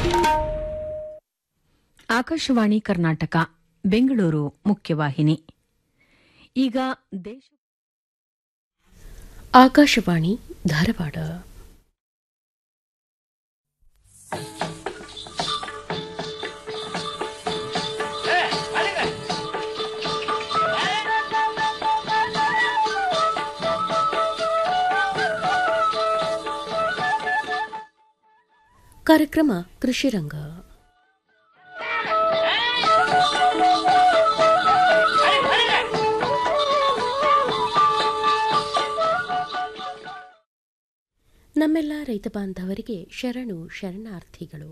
ಆಕಾಶವಾಣಿ ಕರ್ನಾಟಕ ಬೆಂಗಳೂರು ಮುಖ್ಯವಾಹಿನಿ ಈಗ ದೇಶ ಆಕಾಶವಾಣಿ ಧಾರವಾಡ ಕಾರ್ಯಕ್ರಮ ಕೃಷಿರಂಗ ನಮ್ಮೆಲ್ಲ ರೈತ ಬಾಂಧವರಿಗೆ ಶರಣು ಶರಣಾರ್ಥಿಗಳು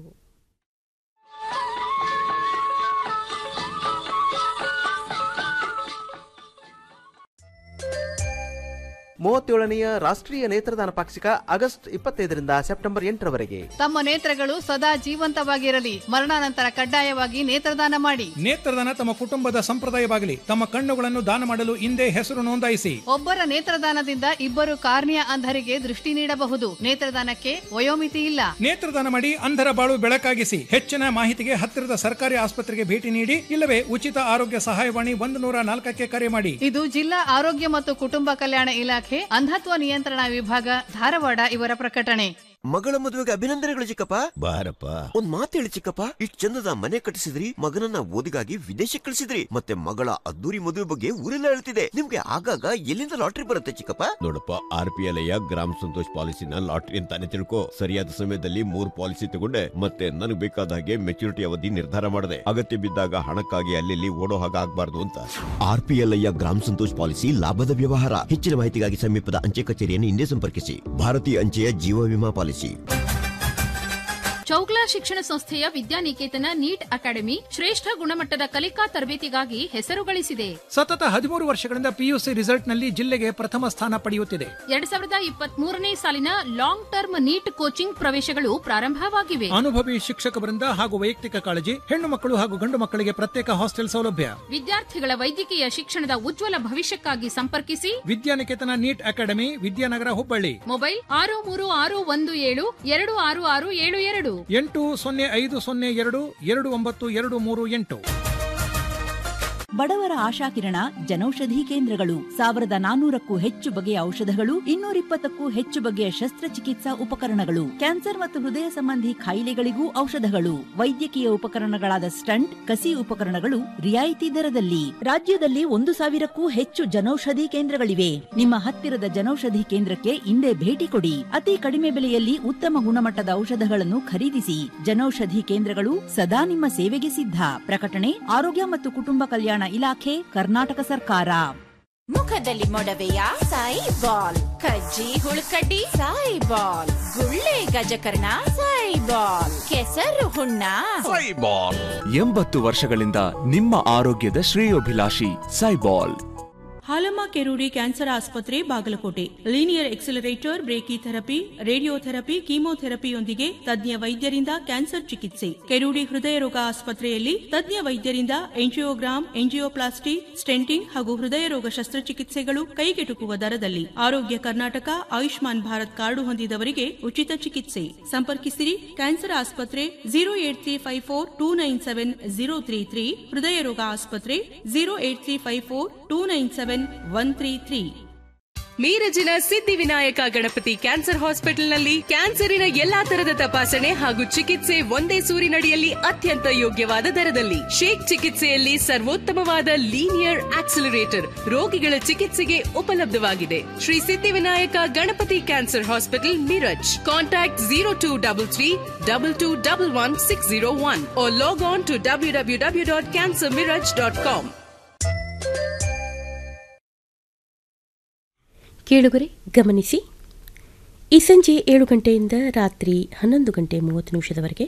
ಮೂವತ್ತೇಳನೆಯ ರಾಷ್ಟ್ರೀಯ ನೇತ್ರದಾನ ಪಾಕ್ಷಿಕ ಆಗಸ್ಟ್ ಇಪ್ಪತ್ತೈದರಿಂದ ಸೆಪ್ಟೆಂಬರ್ ಎಂಟರವರೆಗೆ ತಮ್ಮ ನೇತ್ರಗಳು ಸದಾ ಜೀವಂತವಾಗಿರಲಿ ಮರಣಾನಂತರ ಕಡ್ಡಾಯವಾಗಿ ನೇತ್ರದಾನ ಮಾಡಿ ನೇತ್ರದಾನ ತಮ್ಮ ಕುಟುಂಬದ ಸಂಪ್ರದಾಯವಾಗಲಿ ತಮ್ಮ ಕಣ್ಣುಗಳನ್ನು ದಾನ ಮಾಡಲು ಹಿಂದೆ ಹೆಸರು ನೋಂದಾಯಿಸಿ ಒಬ್ಬರ ನೇತ್ರದಾನದಿಂದ ಇಬ್ಬರು ಕಾರ್ನಿಯ ಅಂಧರಿಗೆ ದೃಷ್ಟಿ ನೀಡಬಹುದು ನೇತ್ರದಾನಕ್ಕೆ ವಯೋಮಿತಿ ಇಲ್ಲ ನೇತ್ರದಾನ ಮಾಡಿ ಅಂಧರ ಬಾಳು ಬೆಳಕಾಗಿಸಿ ಹೆಚ್ಚಿನ ಮಾಹಿತಿಗೆ ಹತ್ತಿರದ ಸರ್ಕಾರಿ ಆಸ್ಪತ್ರೆಗೆ ಭೇಟಿ ನೀಡಿ ಇಲ್ಲವೇ ಉಚಿತ ಆರೋಗ್ಯ ಸಹಾಯವಾಣಿ ಒಂದು ನೂರ ನಾಲ್ಕಕ್ಕೆ ಕರೆ ಮಾಡಿ ಇದು ಜಿಲ್ಲಾ ಆರೋಗ್ಯ ಮತ್ತು ಕುಟುಂಬ ಕಲ್ಯಾಣ ಇಲಾಖೆ ಅಂಧತ್ವ ನಿಯಂತ್ರಣ ವಿಭಾಗ ಧಾರವಾಡ ಇವರ ಪ್ರಕಟಣೆ ಮಗಳ ಮದುವೆಗೆ ಅಭಿನಂದನೆಗಳು ಚಿಕ್ಕಪ್ಪ ಬಾರಪ್ಪ ಒಂದ್ ಮಾತು ಹೇಳಿ ಚಿಕ್ಕಪ್ಪ ಇಷ್ಟ್ ಚಂದದ ಮನೆ ಕಟ್ಟಿಸಿದ್ರಿ ಮಗನನ್ನ ಓದಿಗಾಗಿ ವಿದೇಶಕ್ಕೆ ಕಳಿಸಿದ್ರಿ ಮತ್ತೆ ಮಗಳ ಅದ್ದೂರಿ ಮದುವೆ ಬಗ್ಗೆ ಊರೆಲ್ಲ ಹೇಳ್ತಿದೆ ನಿಮ್ಗೆ ಆಗಾಗ ಎಲ್ಲಿಂದ ಲಾಟ್ರಿ ಬರುತ್ತೆ ಚಿಕ್ಕಪ್ಪ ನೋಡಪ್ಪ ಆರ್ ಪಿ ಎಲ್ ಗ್ರಾಮ ಸಂತೋಷ್ ಪಾಲಿಸಿನ ಲಾಟ್ರಿ ಅಂತಾನೆ ತಿಳ್ಕೊ ಸರಿಯಾದ ಸಮಯದಲ್ಲಿ ಮೂರ್ ಪಾಲಿಸಿ ತಗೊಂಡೆ ಮತ್ತೆ ನನಗೆ ಬೇಕಾದ ಹಾಗೆ ಮೆಚುರಿಟಿ ಅವಧಿ ನಿರ್ಧಾರ ಮಾಡಿದೆ ಅಗತ್ಯ ಬಿದ್ದಾಗ ಹಣಕ್ಕಾಗಿ ಅಲ್ಲಿ ಓಡೋ ಹಾಗೆ ಆಗ್ಬಾರ್ದು ಅಂತ ಆರ್ ಪಿ ಎಲ್ ಗ್ರಾಮ ಸಂತೋಷ್ ಪಾಲಿಸಿ ಲಾಭದ ವ್ಯವಹಾರ ಹೆಚ್ಚಿನ ಮಾಹಿತಿಗಾಗಿ ಸಮೀಪದ ಅಂಚೆ ಕಚೇರಿಯನ್ನು ಹಿಂದೆ ಸಂಪರ್ಕಿಸಿ ಭಾರತೀಯ ಅಂಚೆಯ ಜೀವ ವಿಮಾ ಪಾಲಿಸಿ ಚೌಕ್ಲಾ ಶಿಕ್ಷಣ ಸಂಸ್ಥೆಯ ವಿದ್ಯಾನಿಕೇತನ ನೀಟ್ ಅಕಾಡೆಮಿ ಶ್ರೇಷ್ಠ ಗುಣಮಟ್ಟದ ಕಲಿಕಾ ತರಬೇತಿಗಾಗಿ ಹೆಸರು ಗಳಿಸಿದೆ ಸತತ ಹದಿಮೂರು ವರ್ಷಗಳಿಂದ ಪಿಯುಸಿ ರಿಸಲ್ಟ್ ನಲ್ಲಿ ಜಿಲ್ಲೆಗೆ ಪ್ರಥಮ ಸ್ಥಾನ ಪಡೆಯುತ್ತಿದೆ ಎರಡ್ ಸಾವಿರದ ಇಪ್ಪತ್ತ್ ಮೂರನೇ ಸಾಲಿನ ಲಾಂಗ್ ಟರ್ಮ್ ನೀಟ್ ಕೋಚಿಂಗ್ ಪ್ರವೇಶಗಳು ಪ್ರಾರಂಭವಾಗಿವೆ ಅನುಭವಿ ಶಿಕ್ಷಕರಿಂದ ಹಾಗೂ ವೈಯಕ್ತಿಕ ಕಾಳಜಿ ಹೆಣ್ಣು ಮಕ್ಕಳು ಹಾಗೂ ಗಂಡು ಮಕ್ಕಳಿಗೆ ಪ್ರತ್ಯೇಕ ಹಾಸ್ಟೆಲ್ ಸೌಲಭ್ಯ ವಿದ್ಯಾರ್ಥಿಗಳ ವೈದ್ಯಕೀಯ ಶಿಕ್ಷಣದ ಉಜ್ವಲ ಭವಿಷ್ಯಕ್ಕಾಗಿ ಸಂಪರ್ಕಿಸಿ Vidyaniketan NEET academy Vidyanagar Hubballi mobile ಆರು ಮೂರು ಆರು ಒಂದು ಏಳು ಎರಡು ಆರು ಆರು ಏಳು ಎರಡು ಎಂಟು ಸೊನ್ನೆ ಐದು ಸೊನ್ನೆ ಎರಡು ಎರಡು ಒಂಬತ್ತು ಎರಡು ಮೂರು ಎಂಟು ಬಡವರ ಆಶಾಕಿರಣ ಜನೌಷಧಿ ಕೇಂದ್ರಗಳು ಸಾವಿರದ ನಾನೂರಕ್ಕೂ ಹೆಚ್ಚು ಬಗೆಯ ಔಷಧಗಳು ಇನ್ನೂರಿಪ್ಪತ್ತಕ್ಕೂ ಹೆಚ್ಚು ಬಗೆಯ ಶಸ್ತ್ರಚಿಕಿತ್ಸಾ ಉಪಕರಣಗಳು ಕ್ಯಾನ್ಸರ್ ಮತ್ತು ಹೃದಯ ಸಂಬಂಧಿ ಕಾಯಿಲೆಗಳಿಗೂ ಔಷಧಗಳು ವೈದ್ಯಕೀಯ ಉಪಕರಣಗಳಾದ ಸ್ಟಂಟ್ ಕಸಿ ಉಪಕರಣಗಳು ರಿಯಾಯಿತಿ ದರದಲ್ಲಿ ರಾಜ್ಯದಲ್ಲಿ ಒಂದು ಸಾವಿರಕ್ಕೂ ಹೆಚ್ಚು ಜನೌಷಧಿ ಕೇಂದ್ರಗಳಿವೆ ನಿಮ್ಮ ಹತ್ತಿರದ ಜನೌಷಧಿ ಕೇಂದ್ರಕ್ಕೆ ಇಂದೇ ಭೇಟಿ ಕೊಡಿ ಅತಿ ಕಡಿಮೆ ಬೆಲೆಯಲ್ಲಿ ಉತ್ತಮ ಗುಣಮಟ್ಟದ ಔಷಧಗಳನ್ನು ಖರೀದಿಸಿ ಜನೌಷಧಿ ಕೇಂದ್ರಗಳು ಸದಾ ನಿಮ್ಮ ಸೇವೆಗೆ ಸಿದ್ಧ ಪ್ರಕಟಣೆ ಆರೋಗ್ಯ ಮತ್ತು ಕುಟುಂಬ ಕಲ್ಯಾಣ ಇಲಾಖೆ ಕರ್ನಾಟಕ ಸರ್ಕಾರ ಮುಖದಲ್ಲಿ ಮೊಡವೆಯ ಸಾಯಿ ಬಾಲ್ ಕಜ್ಜಿ ಹುಳುಕಡ್ಡಿ ಸಾಯಿ ಬಾಲ್ ಗುಳ್ಳೆ ಗಜಕರ್ಣ ಸಾಯಿ ಬಾಲ್ ಕೆಸರು ಹುಣ್ಣ ಎಂಬತ್ತು ವರ್ಷಗಳಿಂದ ನಿಮ್ಮ ಆರೋಗ್ಯದ ಶ್ರೇಯೋಭಿಲಾಷಿ ಸೈಬಾಲ್ ಹಾಲಮ್ಮ ಕೆರೂಡಿ ಕ್ಯಾನ್ಸರ್ ಆಸ್ಪತ್ರೆ Bagalkote linear accelerator brachytherapy radiotherapy ಕೀಮೋಥೆರಪಿಯೊಂದಿಗೆ ತಜ್ಞ ವೈದ್ಯರಿಂದ ಕ್ಯಾನ್ಸರ್ ಚಿಕಿತ್ಸೆ ಕೆರೂಡಿ ಹೃದಯ ರೋಗ ಆಸ್ಪತ್ರೆಯಲ್ಲಿ ತಜ್ಞ ವೈದ್ಯರಿಂದ ಎಂಜಿಯೋಗ್ರಾಮ್ ಎಂಜಿಯೋಪ್ಲಾಸ್ಟಿ ಸ್ಟೆಂಟಿಂಗ್ ಹಾಗೂ ಹೃದಯ ರೋಗ ಶಸ್ತ್ರಚಿಕಿತ್ಸೆಗಳು ಕೈಗೆಟುಕುವ ದರದಲ್ಲಿ ಆರೋಗ್ಯ ಕರ್ನಾಟಕ ಆಯುಷ್ಮಾನ್ ಭಾರತ್ ಕಾರ್ಡು ಹೊಂದಿದವರಿಗೆ ಉಚಿತ ಚಿಕಿತ್ಸೆ ಸಂಪರ್ಕಿಸಿರಿ ಕ್ಯಾನ್ಸರ್ ಆಸ್ಪತ್ರೆ zero eight three five four two nine seven zero three three ಹೃದಯ ರೋಗ ಆಸ್ಪತ್ರೆ zero eight three five four two nine seven one three three ಮೀರಜಿನ ಸಿದ್ಧಿವಿನಾಯಕ ಗಣಪತಿ ಕ್ಯಾನ್ಸರ್ ಹಾಸ್ಪಿಟಲ್ನಲ್ಲಿ ಕ್ಯಾನ್ಸರಿನ ಎಲ್ಲಾ ತರದ ತಪಾಸಣೆ ಹಾಗೂ ಚಿಕಿತ್ಸೆ ಒಂದೇ ಸೂರಿನಡಿಯಲ್ಲಿ ಅತ್ಯಂತ ಯೋಗ್ಯವಾದ ದರದಲ್ಲಿ ಶೇಕ್ ಚಿಕಿತ್ಸೆಯಲ್ಲಿ ಸರ್ವೋತ್ತಮವಾದ ಲೀನಿಯರ್ ಆಕ್ಸಿಲರೇಟರ್ ರೋಗಿಗಳ ಚಿಕಿತ್ಸೆಗೆ ಉಪಲಬ್ಧವಾಗಿದೆ Shri Siddhivinayak Ganapati cancer hospital Miraj contact zero two double three double two double one six zero one log on to W W W dot cancer Miraj dot com ಕೇಳುಗರೆ ಗಮನಿಸಿ ಈ ಸಂಜೆ ಏಳು ಗಂಟೆಯಿಂದ ರಾತ್ರಿ ಹನ್ನೊಂದು ಗಂಟೆ ಮೂವತ್ತು ನಿಮಿಷದವರೆಗೆ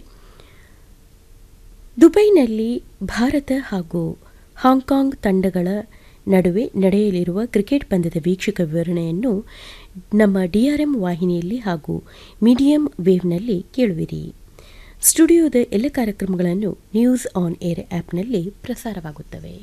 ದುಬೈನಲ್ಲಿ ಭಾರತ ಹಾಗೂ ಹಾಂಗ್ಕಾಂಗ್ ತಂಡಗಳ ನಡುವೆ ನಡೆಯಲಿರುವ ಕ್ರಿಕೆಟ್ ಪಂದ್ಯದ ವೀಕ್ಷಕ ವಿವರಣೆಯನ್ನು ನಮ್ಮ ಡಿಆರ್ಎಂ ವಾಹಿನಿಯಲ್ಲಿ ಹಾಗೂ ಮೀಡಿಯಂ ವೇವ್ನಲ್ಲಿ ಕೇಳುವಿರಿ ಸ್ಟುಡಿಯೋದ ಎಲ್ಲ ಕಾರ್ಯಕ್ರಮಗಳನ್ನು ನ್ಯೂಸ್ ಆನ್ ಏರ್ ಆ್ಯಪ್ನಲ್ಲಿ ಪ್ರಸಾರವಾಗುತ್ತವೆ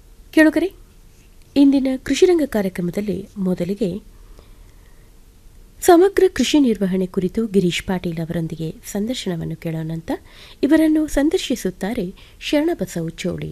ಕೇಳುಗರೆ ಇಂದಿನ ಕೃಷಿರಂಗ ಕಾರ್ಯಕ್ರಮದಲ್ಲಿ ಮೊದಲಿಗೆ ಸಮಗ್ರ ಕೃಷಿ ನಿರ್ವಹಣೆ ಕುರಿತು ಗಿರೀಶ್ ಪಾಟೀಲ್ ಅವರೊಂದಿಗೆ ಸಂದರ್ಶನವನ್ನು ಕೇಳೋಣಂತ ಇವರನ್ನು ಸಂದರ್ಶಿಸುತ್ತಾರೆ ಶರಣಬಸವ ಚೋಳಿ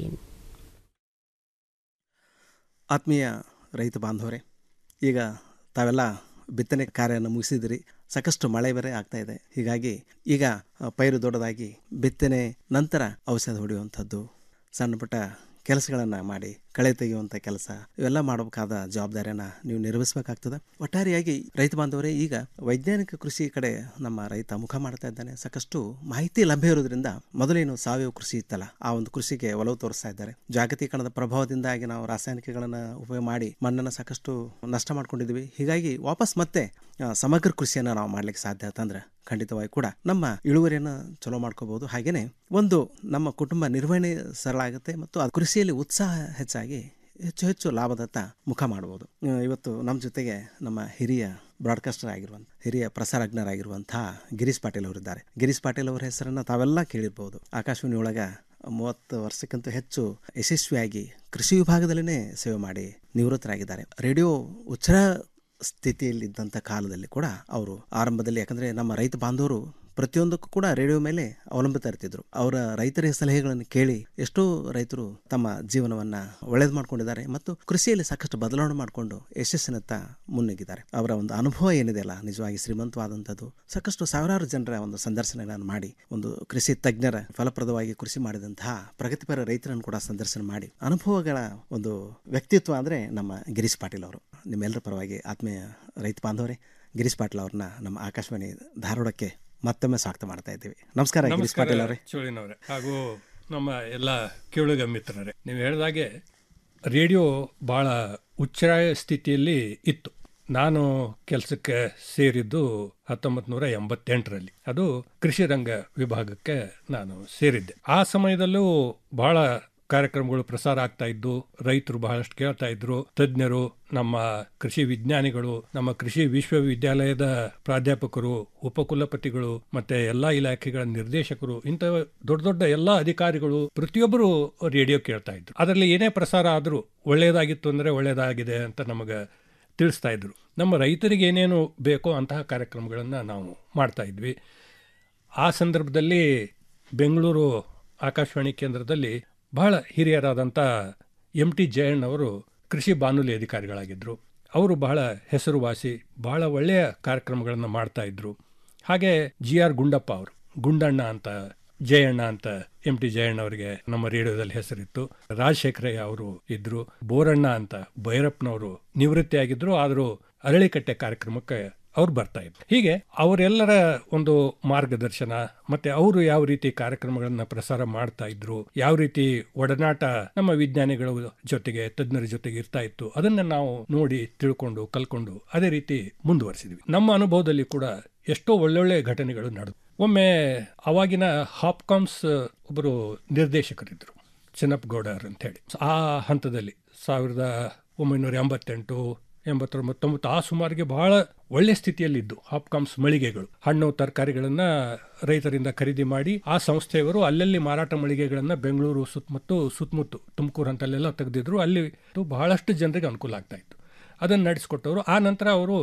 ಆತ್ಮೀಯ ರೈತ ಬಾಂಧವರೇ ಈಗ ತಾವೆಲ್ಲ ಬಿತ್ತನೆ ಕಾರ್ಯವನ್ನು ಮುಗಿಸಿದಿರಿ ಸಾಕಷ್ಟು ಮಳೆ ಬೇರೆ ಆಗ್ತಾ ಇದೆ ಹೀಗಾಗಿ ಈಗ ಆ, ಪೈರು ದೊಡ್ಡದಾಗಿ ಬಿತ್ತನೆ ನಂತರ ಔಷಧ ಹೊಡೆಯುವಂಥದ್ದು ಸಣ್ಣ ಪುಟ್ಟ ಕೆಲಸಗಳನ್ನು ಮಾಡಿ ಕಳೆ ತೆಗೆಯುವಂಥ ಕೆಲಸ ಇವೆಲ್ಲ ಮಾಡಬೇಕಾದ ಜವಾಬ್ದಾರಿಯನ್ನು ನೀವು ನಿರ್ವಹಿಸಬೇಕಾಗ್ತದೆ ಒಟ್ಟಾರೆಯಾಗಿ ರೈತ ಬಾಂಧವರೇ ಈಗ ವೈಜ್ಞಾನಿಕ ಕೃಷಿ ಕಡೆ ನಮ್ಮ ರೈತ ಮುಖ ಮಾಡ್ತಾ ಇದ್ದಾನೆ ಸಾಕಷ್ಟು ಮಾಹಿತಿ ಲಭ್ಯ ಇರೋದ್ರಿಂದ ಮೊದಲೇನು ಸಾವಯವ ಕೃಷಿ ಇತ್ತಲ್ಲ ಆ ಒಂದು ಕೃಷಿಗೆ ಒಲವು ತೋರಿಸ್ತಾ ಇದ್ದಾರೆ ಜಾಗತೀಕರಣದ ಪ್ರಭಾವದಿಂದಾಗಿ ನಾವು ರಾಸಾಯನಿಕಗಳನ್ನು ಉಪಯೋಗ ಮಾಡಿ ಮಣ್ಣನ್ನು ಸಾಕಷ್ಟು ನಷ್ಟ ಮಾಡ್ಕೊಂಡಿದ್ವಿ ಹೀಗಾಗಿ ವಾಪಸ್ ಮತ್ತೆ ಆ, ಸಮಗ್ರ ಕೃಷಿಯನ್ನು ನಾವು ಮಾಡ್ಲಿಕ್ಕೆ ಸಾಧ್ಯ ಅಂತಂದ್ರೆ ಖಂಡಿತವಾಗಿ ಕೂಡ ನಮ್ಮ ಇಳುವರಿಯನ್ನು ಚಲೋ ಮಾಡ್ಕೋಬಹುದು ಹಾಗೇನೆ ಒಂದು ನಮ್ಮ ಕುಟುಂಬ ನಿರ್ವಹಣೆ ಸರಳ ಆಗುತ್ತೆ ಮತ್ತು ಆ ಕೃಷಿಯಲ್ಲಿ ಉತ್ಸಾಹ ಹೆಚ್ಚಾಗಿ ಹೆಚ್ಚು ಹೆಚ್ಚು ಲಾಭದತ್ತ ಮುಖ ಮಾಡಬಹುದು ಆ, ಇವತ್ತು ನಮ್ಮ ಜೊತೆಗೆ ನಮ್ಮ ಹಿರಿಯ ಬ್ರಾಡ್ಕಾಸ್ಟರ್ ಆಗಿರುವಂಥ ಹಿರಿಯ ಪ್ರಸಾರಜ್ಞರಾಗಿರುವಂತಹ ಗಿರೀಶ್ ಪಾಟೀಲ್ ಅವರಿದ್ದಾರೆ ಗಿರೀಶ್ ಪಾಟೀಲ್ ಅವರ ಹೆಸರನ್ನ ತಾವೆಲ್ಲ ಕೇಳಿರ್ಬೋದು ಆಕಾಶವಾಣಿ ಒಳಗ ಮೂವತ್ತು ವರ್ಷಕ್ಕಿಂತ ಹೆಚ್ಚು ಯಶಸ್ವಿಯಾಗಿ ಕೃಷಿ ವಿಭಾಗದಲ್ಲಿನೇ ಸೇವೆ ಮಾಡಿ ನಿವೃತ್ತರಾಗಿದ್ದಾರೆ ರೇಡಿಯೋ ಉಚ್ಚರ ಸ್ಥಿತಿಯಲ್ಲಿದ್ದಂಥ ಕಾಲದಲ್ಲಿ ಕೂಡ ಅವರು ಆರಂಭದಲ್ಲಿ ಯಾಕಂದರೆ ನಮ್ಮ ರೈತ ಬಾಂಧವರು ಪ್ರತಿಯೊಂದಕ್ಕೂ ಕೂಡ ರೇಡಿಯೋ ಮೇಲೆ ಅವಲಂಬಿತ ಇರ್ತಿದ್ರು ಅವರ ರೈತರ ಸಲಹೆಗಳನ್ನು ಕೇಳಿ ಎಷ್ಟೋ ರೈತರು ತಮ್ಮ ಜೀವನವನ್ನ ಒಳ್ಳೇದು ಮಾಡ್ಕೊಂಡಿದ್ದಾರೆ ಮತ್ತು ಕೃಷಿಯಲ್ಲಿ ಸಾಕಷ್ಟು ಬದಲಾವಣೆ ಮಾಡಿಕೊಂಡು ಯಶಸ್ಸಿನತ್ತ ಮುನ್ನುಗ್ಗಿದ್ದಾರೆ ಅವರ ಒಂದು ಅನುಭವ ಏನಿದೆಯಲ್ಲ ನಿಜವಾಗಿ ಶ್ರೀಮಂತವಾದಂಥದ್ದು ಸಾಕಷ್ಟು ಸಾವಿರಾರು ಜನರ ಒಂದು ಸಂದರ್ಶನಗಳನ್ನು ಮಾಡಿ ಒಂದು ಕೃಷಿ ತಜ್ಞರ ಫಲಪ್ರದವಾಗಿ ಕೃಷಿ ಮಾಡಿದಂತಹ ಪ್ರಗತಿಪರ ರೈತರನ್ನು ಕೂಡ ಸಂದರ್ಶನ ಮಾಡಿ ಅನುಭವಗಳ ಒಂದು ವ್ಯಕ್ತಿತ್ವ ಅಂದರೆ ನಮ್ಮ ಗಿರೀಶ್ ಪಾಟೀಲ್ ಅವರು ನಿಮ್ಮೆಲ್ಲರ ಪರವಾಗಿ ಆತ್ಮೀಯ ರೈತ ಬಾಂಧವರೇ ಗಿರೀಶ್ ಪಾಟೀಲ್ ಅವ್ರನ್ನ ನಮ್ಮ ಆಕಾಶವಾಣಿ ಧಾರವಾಡಕ್ಕೆ ಮತ್ತೊಮ್ಮೆ ಸ್ವಾಗತ ಮಾಡ್ತಾ ಇದ್ದೀವಿ ನಮಸ್ಕಾರ ಗಿರೀಶ್ ಪಾಟೀಲ್ ಅವರೇ ಚೋಳಿನವರೇ ಹಾಗೂ ನಮ್ಮ ಎಲ್ಲ ಕೇಳುಗ ಮಿತ್ರರೇ ನೀವು ಹೇಳಿದಾಗೆ ರೇಡಿಯೋ ಭಾಳ ಉಚ್ಛ್ರಾಯ ಸ್ಥಿತಿಯಲ್ಲಿ ಇತ್ತು ನಾನು ಕೆಲಸಕ್ಕೆ ಸೇರಿದ್ದು ಹತ್ತೊಂಬತ್ತು ನೂರ ಎಂಬತ್ತೆಂಟರಲ್ಲಿ ಅದು ಕೃಷಿ ರಂಗ ವಿಭಾಗಕ್ಕೆ ನಾನು ಸೇರಿದ್ದೆ ಆ ಸಮಯದಲ್ಲೂ ಬಹಳ ಕಾರ್ಯಕ್ರಮಗಳು ಪ್ರಸಾರ ಆಗ್ತಾ ಇದ್ದು ರೈತರು ಬಹಳಷ್ಟು ಕೇಳ್ತಾ ಇದ್ರು ತಜ್ಞರು ನಮ್ಮ ಕೃಷಿ ವಿಜ್ಞಾನಿಗಳು ನಮ್ಮ ಕೃಷಿ ವಿಶ್ವವಿದ್ಯಾಲಯದ ಪ್ರಾಧ್ಯಾಪಕರು ಉಪಕುಲಪತಿಗಳು ಮತ್ತೆ ಎಲ್ಲಾ ಇಲಾಖೆಗಳ ನಿರ್ದೇಶಕರು ಇಂಥ ದೊಡ್ಡ ದೊಡ್ಡ ಎಲ್ಲಾ ಅಧಿಕಾರಿಗಳು ಪ್ರತಿಯೊಬ್ಬರು ರೇಡಿಯೋ ಕೇಳ್ತಾ ಇದ್ರು ಅದರಲ್ಲಿ ಏನೇ ಪ್ರಸಾರ ಆದರೂ ಒಳ್ಳೆಯದಾಗಿತ್ತು ಅಂದರೆ ಒಳ್ಳೆಯದಾಗಿದೆ ಅಂತ ನಮಗೆ ತಿಳಿಸ್ತಾ ಇದ್ರು ನಮ್ಮ ರೈತರಿಗೆ ಏನೇನು ಬೇಕೋ ಅಂತಹ ಕಾರ್ಯಕ್ರಮಗಳನ್ನು ನಾವು ಮಾಡ್ತಾ ಇದ್ವಿ ಆ ಸಂದರ್ಭದಲ್ಲಿ ಬೆಂಗಳೂರು ಆಕಾಶವಾಣಿ ಕೇಂದ್ರದಲ್ಲಿ ಬಹಳ ಹಿರಿಯರಾದಂಥ ಎಂ ಟಿ ಜಯಣ್ಣವರು ಕೃಷಿ ಬಾನುಲಿ ಅಧಿಕಾರಿಗಳಾಗಿದ್ದರು ಅವರು ಬಹಳ ಹೆಸರುವಾಸಿ ಬಹಳ ಒಳ್ಳೆಯ ಕಾರ್ಯಕ್ರಮಗಳನ್ನು ಮಾಡ್ತಾ ಇದ್ರು ಹಾಗೆ ಜಿ ಆರ್ ಗುಂಡಪ್ಪ ಅವರು ಗುಂಡಣ್ಣ ಅಂತ ಜಯಣ್ಣ ಅಂತ ಎಂ ಟಿ ಜಯಣ್ಣ ಅವರಿಗೆ ನಮ್ಮ ರೇಡಿಯೋದಲ್ಲಿ ಹೆಸರಿತ್ತು ರಾಜಶೇಖರಯ್ಯ ಅವರು ಇದ್ರು ಬೋರಣ್ಣ ಅಂತ ಭೈರಪ್ಪನವರು ನಿವೃತ್ತಿಯಾಗಿದ್ರು ಆದರೂ ಅರಳಿಕಟ್ಟೆ ಕಾರ್ಯಕ್ರಮಕ್ಕೆ ಅವ್ರು ಬರ್ತಾ ಇದ್ರು ಹೀಗೆ ಅವರೆಲ್ಲರ ಒಂದು ಮಾರ್ಗದರ್ಶನ ಮತ್ತೆ ಅವರು ಯಾವ ರೀತಿ ಕಾರ್ಯಕ್ರಮಗಳನ್ನ ಪ್ರಸಾರ ಮಾಡ್ತಾ ಇದ್ರು ಯಾವ ರೀತಿ ಒಡನಾಟ ನಮ್ಮ ವಿಜ್ಞಾನಿಗಳ ಜೊತೆಗೆ ತಜ್ಞರ ಜೊತೆಗೆ ಇರ್ತಾ ಇತ್ತು ಅದನ್ನ ನಾವು ನೋಡಿ ತಿಳ್ಕೊಂಡು ಕಲ್ಕೊಂಡು ಅದೇ ರೀತಿ ಮುಂದುವರಿಸಿದ್ವಿ ನಮ್ಮ ಅನುಭವದಲ್ಲಿ ಕೂಡ ಎಷ್ಟೋ ಒಳ್ಳೊಳ್ಳೆ ಘಟನೆಗಳು ನಡೆದು ಒಮ್ಮೆ ಅವಾಗಿನ ಹಾಪ್ಕಾಮ್ಸ್ ಒಬ್ಬರು ನಿರ್ದೇಶಕರಿದ್ದರು ಚೆನ್ನಪ್ಪಗೌಡರ್ ಅಂತ ಹೇಳಿ ಆ ಹಂತದಲ್ಲಿ ಸಾವಿರದ ಒಂಬೈನೂರ ಎಂಬತ್ತೆಂಟು ಎಂಬತ್ತೊಂಬತ್ತು ತೊಂಬತ್ತು ಆ ಸುಮಾರಿಗೆ ಬಹಳ ಒಳ್ಳೆ ಸ್ಥಿತಿಯಲ್ಲಿದ್ದು ಹಾಪ್ಕಾಮ್ಸ್ ಮಳಿಗೆಗಳು ಹಣ್ಣು ತರಕಾರಿಗಳನ್ನ ರೈತರಿಂದ ಖರೀದಿ ಮಾಡಿ ಆ ಸಂಸ್ಥೆಯವರು ಅಲ್ಲಲ್ಲಿ ಮಾರಾಟ ಮಳಿಗೆಗಳನ್ನ ಬೆಂಗಳೂರು ಸುತ್ತಮುತ್ತು ಸುತ್ತಮುತ್ತು ತುಮಕೂರು ಅಂತಲ್ಲೆಲ್ಲ ತೆಗೆದಿದ್ರು ಅಲ್ಲಿ ಬಹಳಷ್ಟು ಜನರಿಗೆ ಅನುಕೂಲ ಆಗ್ತಾ ಇತ್ತು ಅದನ್ನು ನಡೆಸ್ಕೊಟ್ಟವರು ಆ ನಂತರ ಅವರು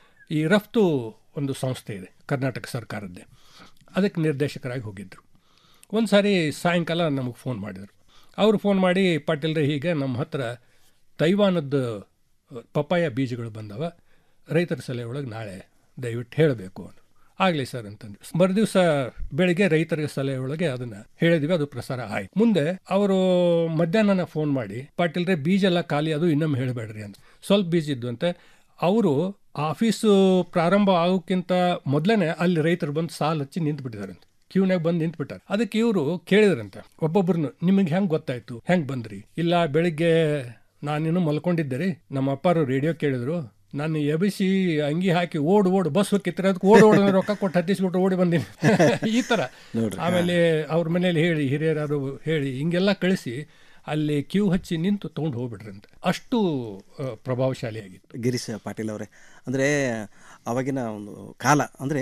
ಈ ರಫ್ತು ಒಂದು ಸಂಸ್ಥೆ ಇದೆ ಕರ್ನಾಟಕ ಸರ್ಕಾರದ್ದೇ ಅದಕ್ಕೆ ನಿರ್ದೇಶಕರಾಗಿ ಹೋಗಿದ್ದರು ಒಂದು ಸಾರಿ ಸಾಯಂಕಾಲ ನಮಗೆ ಫೋನ್ ಮಾಡಿದರು ಅವರು ಫೋನ್ ಮಾಡಿ ಪಾಟೀಲ್ರೆ ಹೀಗೆ ನಮ್ಮ ಹತ್ರ ತೈವಾನದ್ದು ಪಪ್ಪಾಯ ಬೀಜಗಳು ಬಂದವ ರೈತರ ಸಲಹೆ ಒಳಗೆ ನಾಳೆ ದಯವಿಟ್ಟು ಹೇಳಬೇಕು ಅಂದರು ಆಗಲಿ ಸರ್ ಅಂತಂದ್ರು ಮರುದಿವಸ ಬೆಳಿಗ್ಗೆ ರೈತರ ಸಲಹೆ ಒಳಗೆ ಅದನ್ನು ಹೇಳಿದ್ವಿ ಅದು ಪ್ರಸಾರ ಆಯ್ತು ಮುಂದೆ ಅವರು ಮಧ್ಯಾಹ್ನ ಫೋನ್ ಮಾಡಿ ಪಾಟೀಲ್ರೆ ಬೀಜ ಎಲ್ಲ ಖಾಲಿ ಅದು ಇನ್ನೊಮ್ಮೆ ಹೇಳಬೇಡ್ರಿ ಅಂತ ಸ್ವಲ್ಪ ಬೀಜ ಇದ್ದು ಅಂತೆ ಅವರು ಆಫೀಸು ಪ್ರಾರಂಭ ಆಗೋಕ್ಕಿಂತ ಮೊದಲೇ ಅಲ್ಲಿ ರೈತರು ಬಂದು ಸಾಲು ಹಚ್ಚಿ ನಿಂತು ಬಿಟ್ಟಿದಾರಂತೆ ಕ್ಯೂನಾಗ ಬಂದು ನಿಂತ್ಬಿಟ್ಟಾರೆ ಅದಕ್ಕೆ ಇವರು ಕೇಳಿದ್ರಂತೆ ಒಬ್ಬೊಬ್ರನ್ನು ನಿಮಗೆ ಹೆಂಗೆ ಗೊತ್ತಾಯ್ತು ಹೆಂಗೆ ಬಂದ್ರಿ ಇಲ್ಲ ಬೆಳಿಗ್ಗೆ ನಾನಿನ್ನು ಮಲ್ಕೊಂಡಿದ್ದೆ ರೀ ನಮ್ಮ ಅಪ್ಪಾರು ರೇಡಿಯೋ ಕೇಳಿದ್ರು ನಾನು ಎಬಿಸಿ ಅಂಗಿ ಹಾಕಿ ಓಡ್ ಓಡ್ ಬಸ್ ಹೋಗಿತ್ತರ ಅದಕ್ಕೆ ಓಡ್ ಓಡ್ ರೊಕ್ಕ ಕೊಟ್ಟು ಹತ್ತಿಸ್ಬಿಟ್ಟು ಓಡಿ ಬಂದೀನಿ ಈ ಥರ ಆಮೇಲೆ ಅವ್ರ ಮನೇಲಿ ಹೇಳಿ ಹಿರಿಯರಾರು ಹೇಳಿ ಹಿಂಗೆಲ್ಲ ಕಳಿಸಿ ಅಲ್ಲಿ ಕ್ಯೂ ಹಚ್ಚಿ ನಿಂತು ತೊಗೊಂಡು ಹೋಗ್ಬಿಟ್ರಂತೆ ಅಷ್ಟು ಆ, ಪ್ರಭಾವಶಾಲಿಯಾಗಿತ್ತು ಗಿರೀಶ್ ಪಾಟೀಲ್ ಅವರೇ ಅಂದರೆ ಅವಾಗಿನ ಒಂದು ಕಾಲ ಅಂದರೆ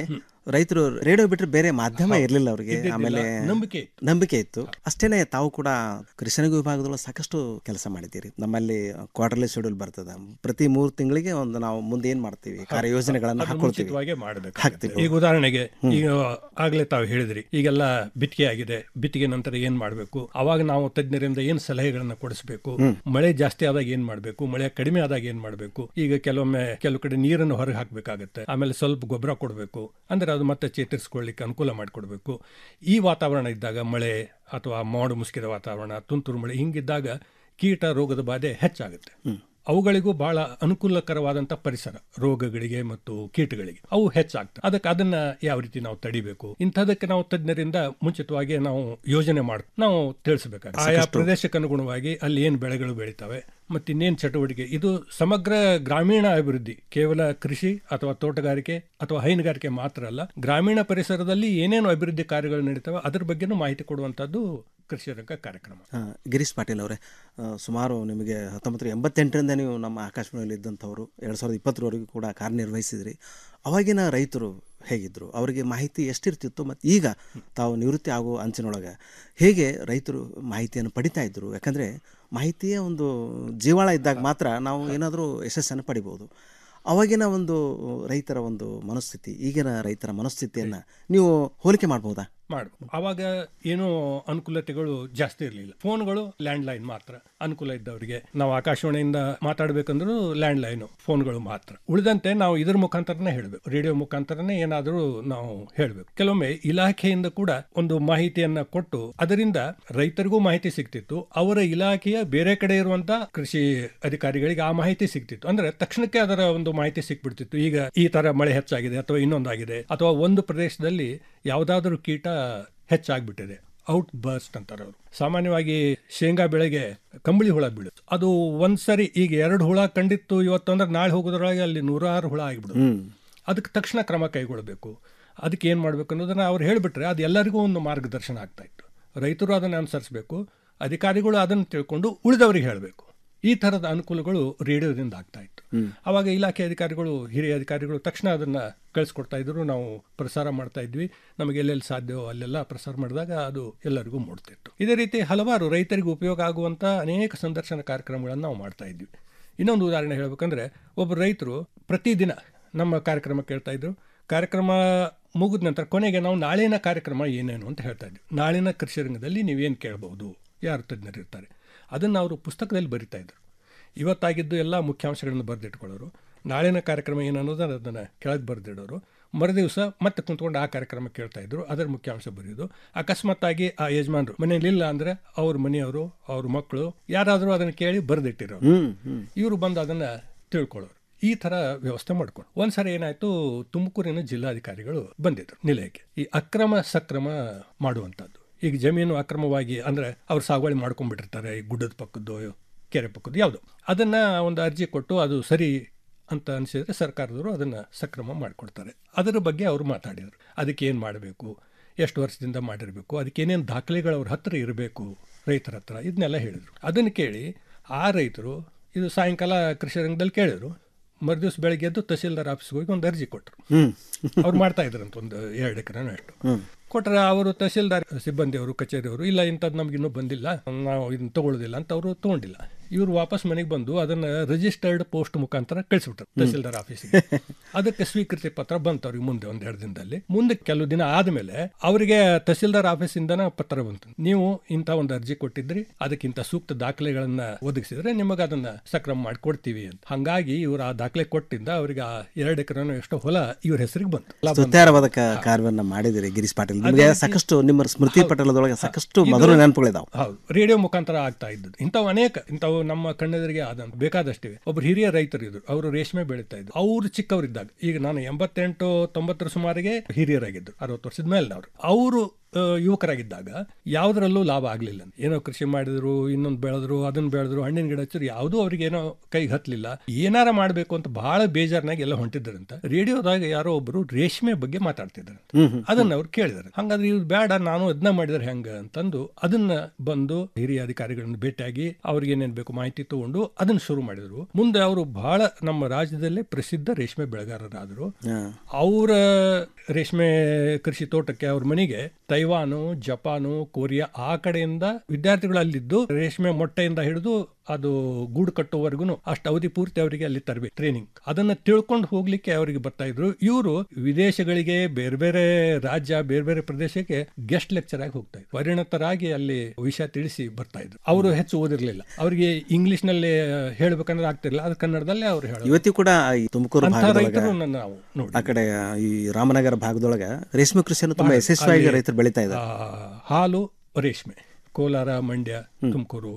ರೈತರು ರೇಡಿಯೋ ಬಿಟ್ಟರೆ ಬೇರೆ ಮಾಧ್ಯಮ ಹೌದು. ಇರಲಿಲ್ಲ ಅವರಿಗೆ ಇದ್ದಿದ್ದಿಲ್ಲ. ಆಮೇಲೆ ನಂಬಿಕೆ ಇತ್ತು. ನಂಬಿಕೆ ಇತ್ತು ಅಷ್ಟೇನೆ ತಾವು ಕೂಡ ಕೃಷಿನಗ ವಿಭಾಗದೊಳಗೆ ಸಾಕಷ್ಟು ಕೆಲಸ ಮಾಡಿದ್ದೀರಿ ನಮ್ಮಲ್ಲಿ ಕ್ವಾರ್ಟರ್ಲಿ ಶೆಡ್ಯೂಲ್ ಬರ್ತದೆ ಪ್ರತಿ ಮೂರು ತಿಂಗಳಿಗೆ ಒಂದು ನಾವು ಮುಂದೆ ಏನ್ ಮಾಡ್ತೀವಿ ಕಾರ್ಯಯೋಜನೆಗಳನ್ನು ಅದು ಹಾಕೊಳ್ತೀವಿ ಮುಂಚಿತವಾಗೇ ಮಾಡಬೇಕು ಹಾಕ್ತೀವಿ ಈಗ ಉದಾಹರಣೆಗೆ ಈಗ ಆಗ್ಲೇ ತಾವು ಹೇಳಿದ್ರಿ ಈಗೆಲ್ಲ ಬಿತ್ತಿಗೆ ಆಗಿದೆ ಬಿತ್ತಿಗೆ ನಂತರ ಏನ್ ಮಾಡಬೇಕು ಅವಾಗ ನಾವು ತಜ್ಞರಿಂದ ಏನ್ ಸಲಹೆಗಳನ್ನ ಕೊಡಿಸಬೇಕು ಮಳೆ ಜಾಸ್ತಿ ಆದಾಗ ಏನ್ ಮಾಡಬೇಕು ಮಳೆ ಕಡಿಮೆ ಆದಾಗ ಏನ್ ಮಾಡಬೇಕು ಈಗ ಕೆಲವೊಮ್ಮೆ ಕೆಲವು ಕಡೆ ನೀರನ್ನು ಹೊರಗೆ ಹಾಕಬೇಕಾಗತ್ತೆ ಆಮೇಲೆ ಸ್ವಲ್ಪ ಗೊಬ್ಬರ ಕೊಡಬೇಕು ಅಂದ್ರೆ ಅದು ಮತ್ತೆ ಚೇತರಿಸ್ಕೊಳ್ಳಿಕ್ಕೆ ಅನುಕೂಲ ಮಾಡಿಕೊಡ್ಬೇಕು ಈ ವಾತಾವರಣ ಇದ್ದಾಗ ಮಳೆ ಅಥವಾ ಮೋಡ ಮುಸುಕಿದ ವಾತಾವರಣ ತುಂತುರು ಮಳೆ ಹಿಂಗಿದ್ದಾಗ ಕೀಟ ರೋಗದ ಬಾಧೆ ಹೆಚ್ಚಾಗುತ್ತೆ ಅವುಗಳಿಗೂ ಬಹಳ ಅನುಕೂಲಕರವಾದಂಥ ಪರಿಸರ ರೋಗಗಳಿಗೆ ಮತ್ತು ಕೀಟಗಳಿಗೆ ಅವು ಹೆಚ್ಚಾಗ್ತವೆ ಅದಕ್ಕೆ ಅದನ್ನ ಯಾವ ರೀತಿ ನಾವು ತಡಿಬೇಕು ಇಂಥದಕ್ಕೆ ನಾವು ತಜ್ಞರಿಂದ ಮುಂಚಿತವಾಗಿ ನಾವು ಯೋಜನೆ ಮಾಡಿ ನಾವು ತಿಳಿಸಬೇಕಾಗುತ್ತೆ ಆಯಾ ಪ್ರದೇಶಕ್ಕೆ ಅನುಗುಣವಾಗಿ ಅಲ್ಲಿ ಏನು ಬೆಳೆಗಳು ಬೆಳಿತವೆ ಮತ್ತು ಇನ್ನೇನು ಚಟುವಟಿಕೆ ಇದು ಸಮಗ್ರ ಗ್ರಾಮೀಣ ಅಭಿವೃದ್ಧಿ ಕೇವಲ ಕೃಷಿ ಅಥವಾ ತೋಟಗಾರಿಕೆ ಅಥವಾ ಹೈನುಗಾರಿಕೆ ಮಾತ್ರ ಅಲ್ಲ ಗ್ರಾಮೀಣ ಪರಿಸರದಲ್ಲಿ ಏನೇನು ಅಭಿವೃದ್ಧಿ ಕಾರ್ಯಗಳು ನಡೀತವೆ ಅದ್ರ ಬಗ್ಗೆನೂ ಮಾಹಿತಿ ಕೊಡುವಂಥದ್ದು ಕೃಷಿ ರಂಗ ಕಾರ್ಯಕ್ರಮ ಆ, ಗಿರೀಶ್ ಪಾಟೀಲ್ ಅವರೇ ಆ, ಸುಮಾರು ನಿಮಗೆ ಹತ್ತೊಂಬತ್ತು ಎಂಬತ್ತೆಂಟರಿಂದ ನೀವು ನಮ್ಮ ಆಕಾಶವಾಣಿಯಲ್ಲಿ ಇದ್ದಂಥವ್ರು ಎರಡು ಸಾವಿರದ ಇಪ್ಪತ್ತರವರೆಗೂ ಕೂಡ ಕಾರ್ಯನಿರ್ವಹಿಸಿದ್ರಿ ಅವಾಗಿನ ರೈತರು ಹೇಗಿದ್ದರು ಅವರಿಗೆ ಮಾಹಿತಿ ಎಷ್ಟಿರ್ತಿತ್ತು ಮತ್ತು ಈಗ ತಾವು ನಿವೃತ್ತಿ ಆಗೋ ಅಂಚಿನೊಳಗೆ ಹೇಗೆ ರೈತರು ಮಾಹಿತಿಯನ್ನು ಪಡಿತಾ ಇದ್ದರು ಯಾಕಂದರೆ ಮಾಹಿತಿಯೇ ಒಂದು ಜೀವಾಳ ಇದ್ದಾಗ ಮಾತ್ರ ನಾವು ಏನಾದರೂ ಯಶಸ್ಸನ್ನು ಪಡಿಬೋದು ಅವಾಗಿನ ಒಂದು ರೈತರ ಒಂದು ಮನಸ್ಥಿತಿ ಈಗಿನ ರೈತರ ಮನಸ್ಥಿತಿಯನ್ನು ನೀವು ಹೋಲಿಕೆ ಮಾಡ್ಬೋದಾ ಮಾಡಬೇಕು ಅವಾಗ ಏನೋ ಅನುಕೂಲತೆಗಳು ಜಾಸ್ತಿ ಇರಲಿಲ್ಲ ಫೋನ್ಗಳು ಲ್ಯಾಂಡ್ ಲೈನ್ ಮಾತ್ರ ಅನುಕೂಲ ಇದ್ದವರಿಗೆ ನಾವು ಆಕಾಶವಾಣಿಯಿಂದ ಮಾತಾಡ್ಬೇಕಂದ್ರೂ ಲ್ಯಾಂಡ್ ಲೈನ್ ಫೋನ್ಗಳು ಮಾತ್ರ ಉಳಿದಂತೆ ನಾವು ಇದ್ರ ಮುಖಾಂತರನೇ ಹೇಳಬೇಕು ರೇಡಿಯೋ ಮುಖಾಂತರನೇ ಏನಾದರೂ ನಾವು ಹೇಳಬೇಕು ಕೆಲವೊಮ್ಮೆ ಇಲಾಖೆಯಿಂದ ಕೂಡ ಒಂದು ಮಾಹಿತಿಯನ್ನ ಕೊಟ್ಟು ಅದರಿಂದ ರೈತರಿಗೂ ಮಾಹಿತಿ ಸಿಗ್ತಿತ್ತು ಅವರ ಇಲಾಖೆಯ ಬೇರೆ ಕಡೆ ಇರುವಂತ ಕೃಷಿ ಅಧಿಕಾರಿಗಳಿಗೆ ಆ ಮಾಹಿತಿ ಸಿಗ್ತಿತ್ತು ಅಂದ್ರೆ ತಕ್ಷಣಕ್ಕೆ ಅದರ ಒಂದು ಮಾಹಿತಿ ಸಿಕ್ಬಿಡ್ತಿತ್ತು ಈಗ ಈ ತರ ಮಳೆ ಹೆಚ್ಚಾಗಿದೆ ಅಥವಾ ಇನ್ನೊಂದಾಗಿದೆ ಅಥವಾ ಒಂದು ಪ್ರದೇಶದಲ್ಲಿ ಯಾವುದಾದ್ರೂ ಕೀಟ ಹೆಚ್ಚಾಗ್ಬಿಟ್ಟಿದೆ ಔಟ್ ಬರ್ಸ್ಟ್ ಅಂತಾರೆ ಅವರು ಸಾಮಾನ್ಯವಾಗಿ ಶೇಂಗಾ ಬೆಳೆಗೆ ಕಂಬಳಿ ಹುಳ ಬೀಳುತ್ತೆ ಅದು ಒಂದ್ಸರಿ ಈಗ ಎರಡು ಹುಳ ಕಂಡಿತ್ತು ಇವತ್ತು ಅಂದ್ರೆ ನಾಳೆ ಹೋಗೋದ್ರೊಳಗೆ ಅಲ್ಲಿ ನೂರಾರು ಹುಳ ಆಗಿಬಿಡುತ್ತೆ ಅದಕ್ಕೆ ತಕ್ಷಣ ಕ್ರಮ ಕೈಗೊಳ್ಳಬೇಕು ಅದಕ್ಕೆ ಏನು ಮಾಡಬೇಕು ಅನ್ನೋದನ್ನ ಅವ್ರು ಹೇಳಿಬಿಟ್ರೆ ಅದು ಎಲ್ಲರಿಗೂ ಒಂದು ಮಾರ್ಗದರ್ಶನ ಆಗ್ತಾ ಇತ್ತು ರೈತರು ಅದನ್ನು ಅನುಸರಿಸಬೇಕು ಅಧಿಕಾರಿಗಳು ಅದನ್ನು ತಿಳ್ಕೊಂಡು ಉಳಿದವರಿಗೆ ಹೇಳಬೇಕು ಈ ಥರದ ಅನುಕೂಲಗಳು ರೇಡಿಯೋದಿಂದ ಆಗ್ತಾ ಇತ್ತು ಅವಾಗ ಇಲಾಖೆ ಅಧಿಕಾರಿಗಳು ಹಿರಿಯ ಅಧಿಕಾರಿಗಳು ತಕ್ಷಣ ಅದನ್ನು ಕಳಿಸ್ಕೊಡ್ತಾ ಇದ್ರು ನಾವು ಪ್ರಸಾರ ಮಾಡ್ತಾ ಇದ್ವಿ ನಮಗೆ ಎಲ್ಲೆಲ್ಲಿ ಸಾಧ್ಯವೋ ಅಲ್ಲೆಲ್ಲ ಪ್ರಸಾರ ಮಾಡಿದಾಗ ಅದು ಎಲ್ಲರಿಗೂ ಮೂಡ್ತಿತ್ತು ಇದೇ ರೀತಿ ಹಲವಾರು ರೈತರಿಗೆ ಉಪಯೋಗ ಆಗುವಂಥ ಅನೇಕ ಸಂದರ್ಶನ ಕಾರ್ಯಕ್ರಮಗಳನ್ನು ನಾವು ಮಾಡ್ತಾ ಇದ್ವಿ ಇನ್ನೊಂದು ಉದಾಹರಣೆ ಹೇಳಬೇಕಂದ್ರೆ ಒಬ್ಬ ರೈತರು ಪ್ರತಿದಿನ ನಮ್ಮ ಕಾರ್ಯಕ್ರಮ ಕೇಳ್ತಾ ಇದ್ರು ಕಾರ್ಯಕ್ರಮ ಮುಗಿದ ನಂತರ ಕೊನೆಗೆ ನಾವು ನಾಳಿನ ಕಾರ್ಯಕ್ರಮ ಏನೇನು ಅಂತ ಹೇಳ್ತಾ ಇದ್ವಿ ನಾಳಿನ ಕೃಷಿ ರಂಗದಲ್ಲಿ ನೀವೇನು ಕೇಳಬಹುದು ಯಾರು ತಜ್ಞರು ಇರ್ತಾರೆ ಅದನ್ನು ಅವರು ಪುಸ್ತಕದಲ್ಲಿ ಬರಿತಾ ಇದ್ರು ಇವತ್ತಾಗಿದ್ದು ಎಲ್ಲ ಮುಖ್ಯಾಂಶಗಳನ್ನು ಬರೆದಿಟ್ಕೊಳ್ಳೋರು ನಾಳಿನ ಕಾರ್ಯಕ್ರಮ ಏನು ಅನ್ನೋದನ್ನು ಅದನ್ನು ಕೆಳಗೆ ಬರೆದಿಡೋರು ಮರುದಿವಸ ಮತ್ತೆ ಕುಂತ್ಕೊಂಡು ಆ ಕಾರ್ಯಕ್ರಮ ಕೇಳ್ತಾ ಇದ್ರು ಅದರ ಮುಖ್ಯಾಂಶ ಬರೆಯೋದು ಅಕಸ್ಮಾತ್ತಾಗಿ ಆ ಯಜಮಾನರು ಮನೆಯಲ್ಲಿಲ್ಲ ಅಂದರೆ ಅವ್ರ ಮನೆಯವರು ಅವ್ರ ಮಕ್ಕಳು ಯಾರಾದರೂ ಅದನ್ನು ಕೇಳಿ ಬರೆದಿಟ್ಟಿರೋರು ಹ್ಮ್, ಹ್ಮ್. ಇವರು ಬಂದು ಅದನ್ನು ತಿಳ್ಕೊಳ್ಳೋರು ಈ ಥರ ವ್ಯವಸ್ಥೆ ಮಾಡ್ಕೊಂಡು ಒಂದ್ಸರಿ ಏನಾಯ್ತು ತುಮಕೂರಿನ ಜಿಲ್ಲಾಧಿಕಾರಿಗಳು ಬಂದಿದ್ರು ನಿಲಯಕ್ಕೆ ಈ ಅಕ್ರಮ ಸಕ್ರಮ ಮಾಡುವಂಥದ್ದು ಈಗ ಜಮೀನು ಅಕ್ರಮವಾಗಿ ಅಂದ್ರೆ ಅವ್ರು ಸಾಗುವಳಿ ಮಾಡ್ಕೊಂಡ್ಬಿಟ್ಟಿರ್ತಾರೆ ಈ ಗುಡ್ಡದ ಪಕ್ಕದ್ದು ಕೆರೆ ಪಕ್ಕದ್ದು ಯಾವುದು ಅದನ್ನ ಒಂದು ಅರ್ಜಿ ಕೊಟ್ಟು ಅದು ಸರಿ ಅಂತ ಅನಿಸಿದ್ರೆ ಸರ್ಕಾರದವರು ಅದನ್ನ ಸಕ್ರಮ ಮಾಡಿಕೊಡ್ತಾರೆ ಅದರ ಬಗ್ಗೆ ಅವರು ಮಾತಾಡಿದರು ಅದಕ್ಕೆ ಏನು ಮಾಡಬೇಕು ಎಷ್ಟು ವರ್ಷದಿಂದ ಮಾಡಿರಬೇಕು ಅದಕ್ಕೆ ಏನೇನು ದಾಖಲೆಗಳು ಅವ್ರ ಹತ್ರ ಇರಬೇಕು ರೈತರ ಹತ್ರ ಇದನ್ನೆಲ್ಲ ಹೇಳಿದರು ಅದನ್ನು ಕೇಳಿ ಆ ರೈತರು ಇದು ಸಾಯಂಕಾಲ ಕೃಷಿ ರಂಗದಲ್ಲಿ ಕೇಳಿದ್ರು ಮರುದಿವ್ಸ ಬೆಳಗ್ಗೆ ಎದ್ದು ತಹಸೀಲ್ದಾರ್ ಆಫೀಸ್ಗೆ ಹೋಗಿ ಒಂದು ಅರ್ಜಿ ಕೊಟ್ಟರು ಹ್ಮ್. ಅವ್ರು ಮಾಡ್ತಾ ಇದ್ರಂತ ಒಂದು ಎರಡು ಎಕರೆನೋ ಎಷ್ಟು ಹ್ಮ್. ಕೊಟ್ರೆ ಅವರು ತಹಸೀಲ್ದಾರ್ ಸಿಬ್ಬಂದಿಯವರು ಕಚೇರಿಯವರು ಇಲ್ಲ ಇಂಥದ್ದು ನಮ್ಗೆ ಇನ್ನೂ ಬಂದಿಲ್ಲ ನಾವು ಇದನ್ನ ತಗೊಳ್ಳೋದಿಲ್ಲ ಅಂತ ಅವರು ತಗೊಂಡಿಲ್ಲ ಇವರು ವಾಪಸ್ ಮನೆಗೆ ಬಂದು ಅದನ್ನ ರಿಜಿಸ್ಟರ್ಡ್ ಪೋಸ್ಟ್ ಮುಖಾಂತರ ಕಳಿಸ್ಬಿಟ್ರು ತಹಸೀಲ್ದಾರ್ ಆಫೀಸಿಗೆ ಅದಕ್ಕೆ ಸ್ವೀಕೃತಿ ಪತ್ರ ಬಂತು ಅವ್ರಿಗೆ ಮುಂದೆ ಒಂದ್ ಎರಡು ದಿನದಲ್ಲಿ ಮುಂದೆ ಕೆಲವು ದಿನ ಆದ್ಮೇಲೆ ಅವರಿಗೆ ತಹಸೀಲ್ದಾರ್ ಆಫೀಸಿಂದನ ಪತ್ರ ಬಂತು ನೀವು ಇಂಥ ಒಂದು ಅರ್ಜಿ ಕೊಟ್ಟಿದ್ರಿ ಅದಕ್ಕಿಂತ ಸೂಕ್ತ ದಾಖಲೆಗಳನ್ನ ಒದಗಿಸಿದ್ರೆ ನಿಮಗೆ ಅದನ್ನ ಸಕ್ರಮ ಮಾಡಿ ಕೊಡ್ತೀವಿ ಅಂತ ಹಂಗಾಗಿ ಇವರು ಆ ದಾಖಲೆ ಕೊಟ್ಟಿಂದ ಅವರಿಗೆ ಆ ಎರಡು ಎಕರೆನೋ ಎಷ್ಟೋ ಹೊಲ ಇವ್ರ ಹೆಸರಿಗೆ ಬಂತು ಹೊಲ ಬಂತು. ಸ್ತುತ್ಯಾರವಾದ ಕ- ಕಾರ್ಯವನ್ನ ಮಾಡಿದಿರಿ ಗಿರೀಶ್ ಪಾಟೀಲ್ ನಿಮಗೆ ಅದೇ ರೀತಿ- ಸಾಕಷ್ಟು ನಿಮ್ಮ ಸ್ಮೃತಿ ಹೌದು. ಪಟಲದೊಳಗೆ ಸಾಕಷ್ಟು ಇದು- ಮಧುರ ನೆನಪುಗಳಿದಾವೆ ಹೌದು ರೇಡಿಯೋ ಮುಖಾಂತರ ಆಗ್ತಾ ಇದ್ದದ್ದು ಇಂಥವು ಅನೇಕ ಇಂಥವು ನಮ್ಮ ಕಣ್ಣೆದುರಿಗೆ ಆದಂತ ಬೇಕಾದಷ್ಟಿವೆ ಒಬ್ರು ಹಿರಿಯ ರೈತರು ಇದ್ರು ಅವರು ರೇಷ್ಮೆ ಬೆಳೀತಾ ಇದ್ರು ಅವರು ಚಿಕ್ಕವರಿದ್ದಾಗ ಈಗ ನಾನು ಎಂಬತ್ತೆಂಟು ತೊಂಬತ್ತರ ಸುಮಾರಿಗೆ ಹಿರಿಯರಾಗಿದ್ರು ಅರವತ್ತು ವರ್ಷದ ಮೇಲೆ ಅವರು ಅವರು ಆ, ಯುವಕರಾಗಿದ್ದಾಗ ಯಾವುದರಲ್ಲೂ ಲಾಭ ಆಗಲಿಲ್ಲ ಏನೋ ಕೃಷಿ ಮಾಡಿದ್ರು ಇನ್ನೊಂದು ಬೆಳೆದ್ರು ಅದನ್ನ ಬೆಳೆದ್ರು ಹಣ್ಣಿನ ಗಿಡ ಹಚ್ಚಿದ್ರು ಯಾವುದೂ ಅವ್ರಿಗೆ ಏನೋ ಕೈಗೆ ಹತ್ತಲಿಲ್ಲ ಏನಾರ ಮಾಡಬೇಕು ಅಂತ ಬಹಳ ಬೇಜಾರ್ನಾಗ ಎಲ್ಲ ಹೊಂಟಿದ್ರಂತ ರೇಡಿಯೋದಾಗ ಯಾರೋ ಒಬ್ಬರು ರೇಷ್ಮೆ ಬಗ್ಗೆ ಮಾತಾಡ್ತಿದ್ರಂತ ಹ್ಮ್, ಹ್ಮ್. ಅದನ್ನ ಅವ್ರು ಕೇಳಿದಾರೆ ಹಂಗಾದ್ರೆ ಇವ್ರು ಬೇಡ ನಾನು ಅದನ್ನ ಮಾಡಿದ್ರೆ ಹೆಂಗ ಅಂತಂದು ಅದನ್ನ ಬಂದು ಹಿರಿಯ ಅಧಿಕಾರಿಗಳನ್ನ ಭೇಟಿಯಾಗಿ ಅವ್ರಿಗೆ ಏನೇನ್ ಬೇಕು ಮಾಹಿತಿ ತಗೊಂಡು ಅದನ್ನ ಶುರು ಮಾಡಿದ್ರು ಮುಂದೆ ಅವರು ಬಹಳ ನಮ್ಮ ರಾಜ್ಯದಲ್ಲೇ ಪ್ರಸಿದ್ಧ ರೇಷ್ಮೆ ಬೆಳೆಗಾರರಾದರು ಅವರ ರೇಷ್ಮೆ ಕೃಷಿ ತೋಟಕ್ಕೆ ಅವ್ರ ಮನೆಗೆ ತೈವಾನು ಜಪಾನು ಕೊರಿಯಾ ಆ ಕಡೆಯಿಂದ ವಿದ್ಯಾರ್ಥಿಗಳು ಅಲ್ಲಿದ್ದು ರೇಷ್ಮೆ ಮೊಟ್ಟೆಯಿಂದ ಹಿಡಿದು ಅದು ಗೂಡು ಕಟ್ಟುವವರೆಗೂ ಅಷ್ಟು ಅವಧಿ ಪೂರ್ತಿ ಅವರಿಗೆ ಅಲ್ಲಿ ತರಬೇಕು ಟ್ರೈನಿಂಗ್ ಅದನ್ನ ತಿಳ್ಕೊಂಡು ಹೋಗ್ಲಿಕ್ಕೆ ಅವರಿಗೆ ಬರ್ತಾ ಇದ್ರು ಇವರು ವಿದೇಶಗಳಿಗೆ ಬೇರೆ ಬೇರೆ ರಾಜ್ಯ ಬೇರೆ ಬೇರೆ ಪ್ರದೇಶಕ್ಕೆ ಗೆಸ್ಟ್ ಲೆಕ್ಚರ್ ಆಗಿ ಹೋಗ್ತಾ ಇದ್ರು ಪರಿಣತರಾಗಿ ಅಲ್ಲಿ ವಿಷಯ ತಿಳಿಸಿ ಬರ್ತಾ ಇದ್ರು ಅವರು ಹೆಚ್ಚು ಓದಿರ್ಲಿಲ್ಲ ಅವರಿಗೆ ಇಂಗ್ಲಿಷ್ ನಲ್ಲಿ ಹೇಳ್ಬೇಕಂದ್ರೆ ಆಗ್ತಿರ್ಲಿಲ್ಲ ಅದು ಕನ್ನಡದಲ್ಲೇ ಅವ್ರು ಹೇಳೋದು ಇವತ್ತಿ ಕೂಡ ಈ ತುಮಕೂರು ಅಂಥ ಭಾಗದೊಳಗ ರೈತರನ್ನ ನಾವು ನೋಡಿ ಆ ಕಡೆ ಈ ರಾಮನಗರ ಭಾಗದೊಳಗ ರೇಷ್ಮೆ ಕೃಷಿಯನ್ನು ತುಂಬಾ ಬಹಳ. ಯಶಸ್ವಿಯಾಗಿ ಅಲ್ಲಿ, ರೈತರು ಬೆಳೀತಾ ಇದ್ದಾರೆ ಆ, ಹಾಲು ರೇಷ್ಮೆ ಕೋಲಾರ ಮಂಡ್ಯ ತುಮಕೂರು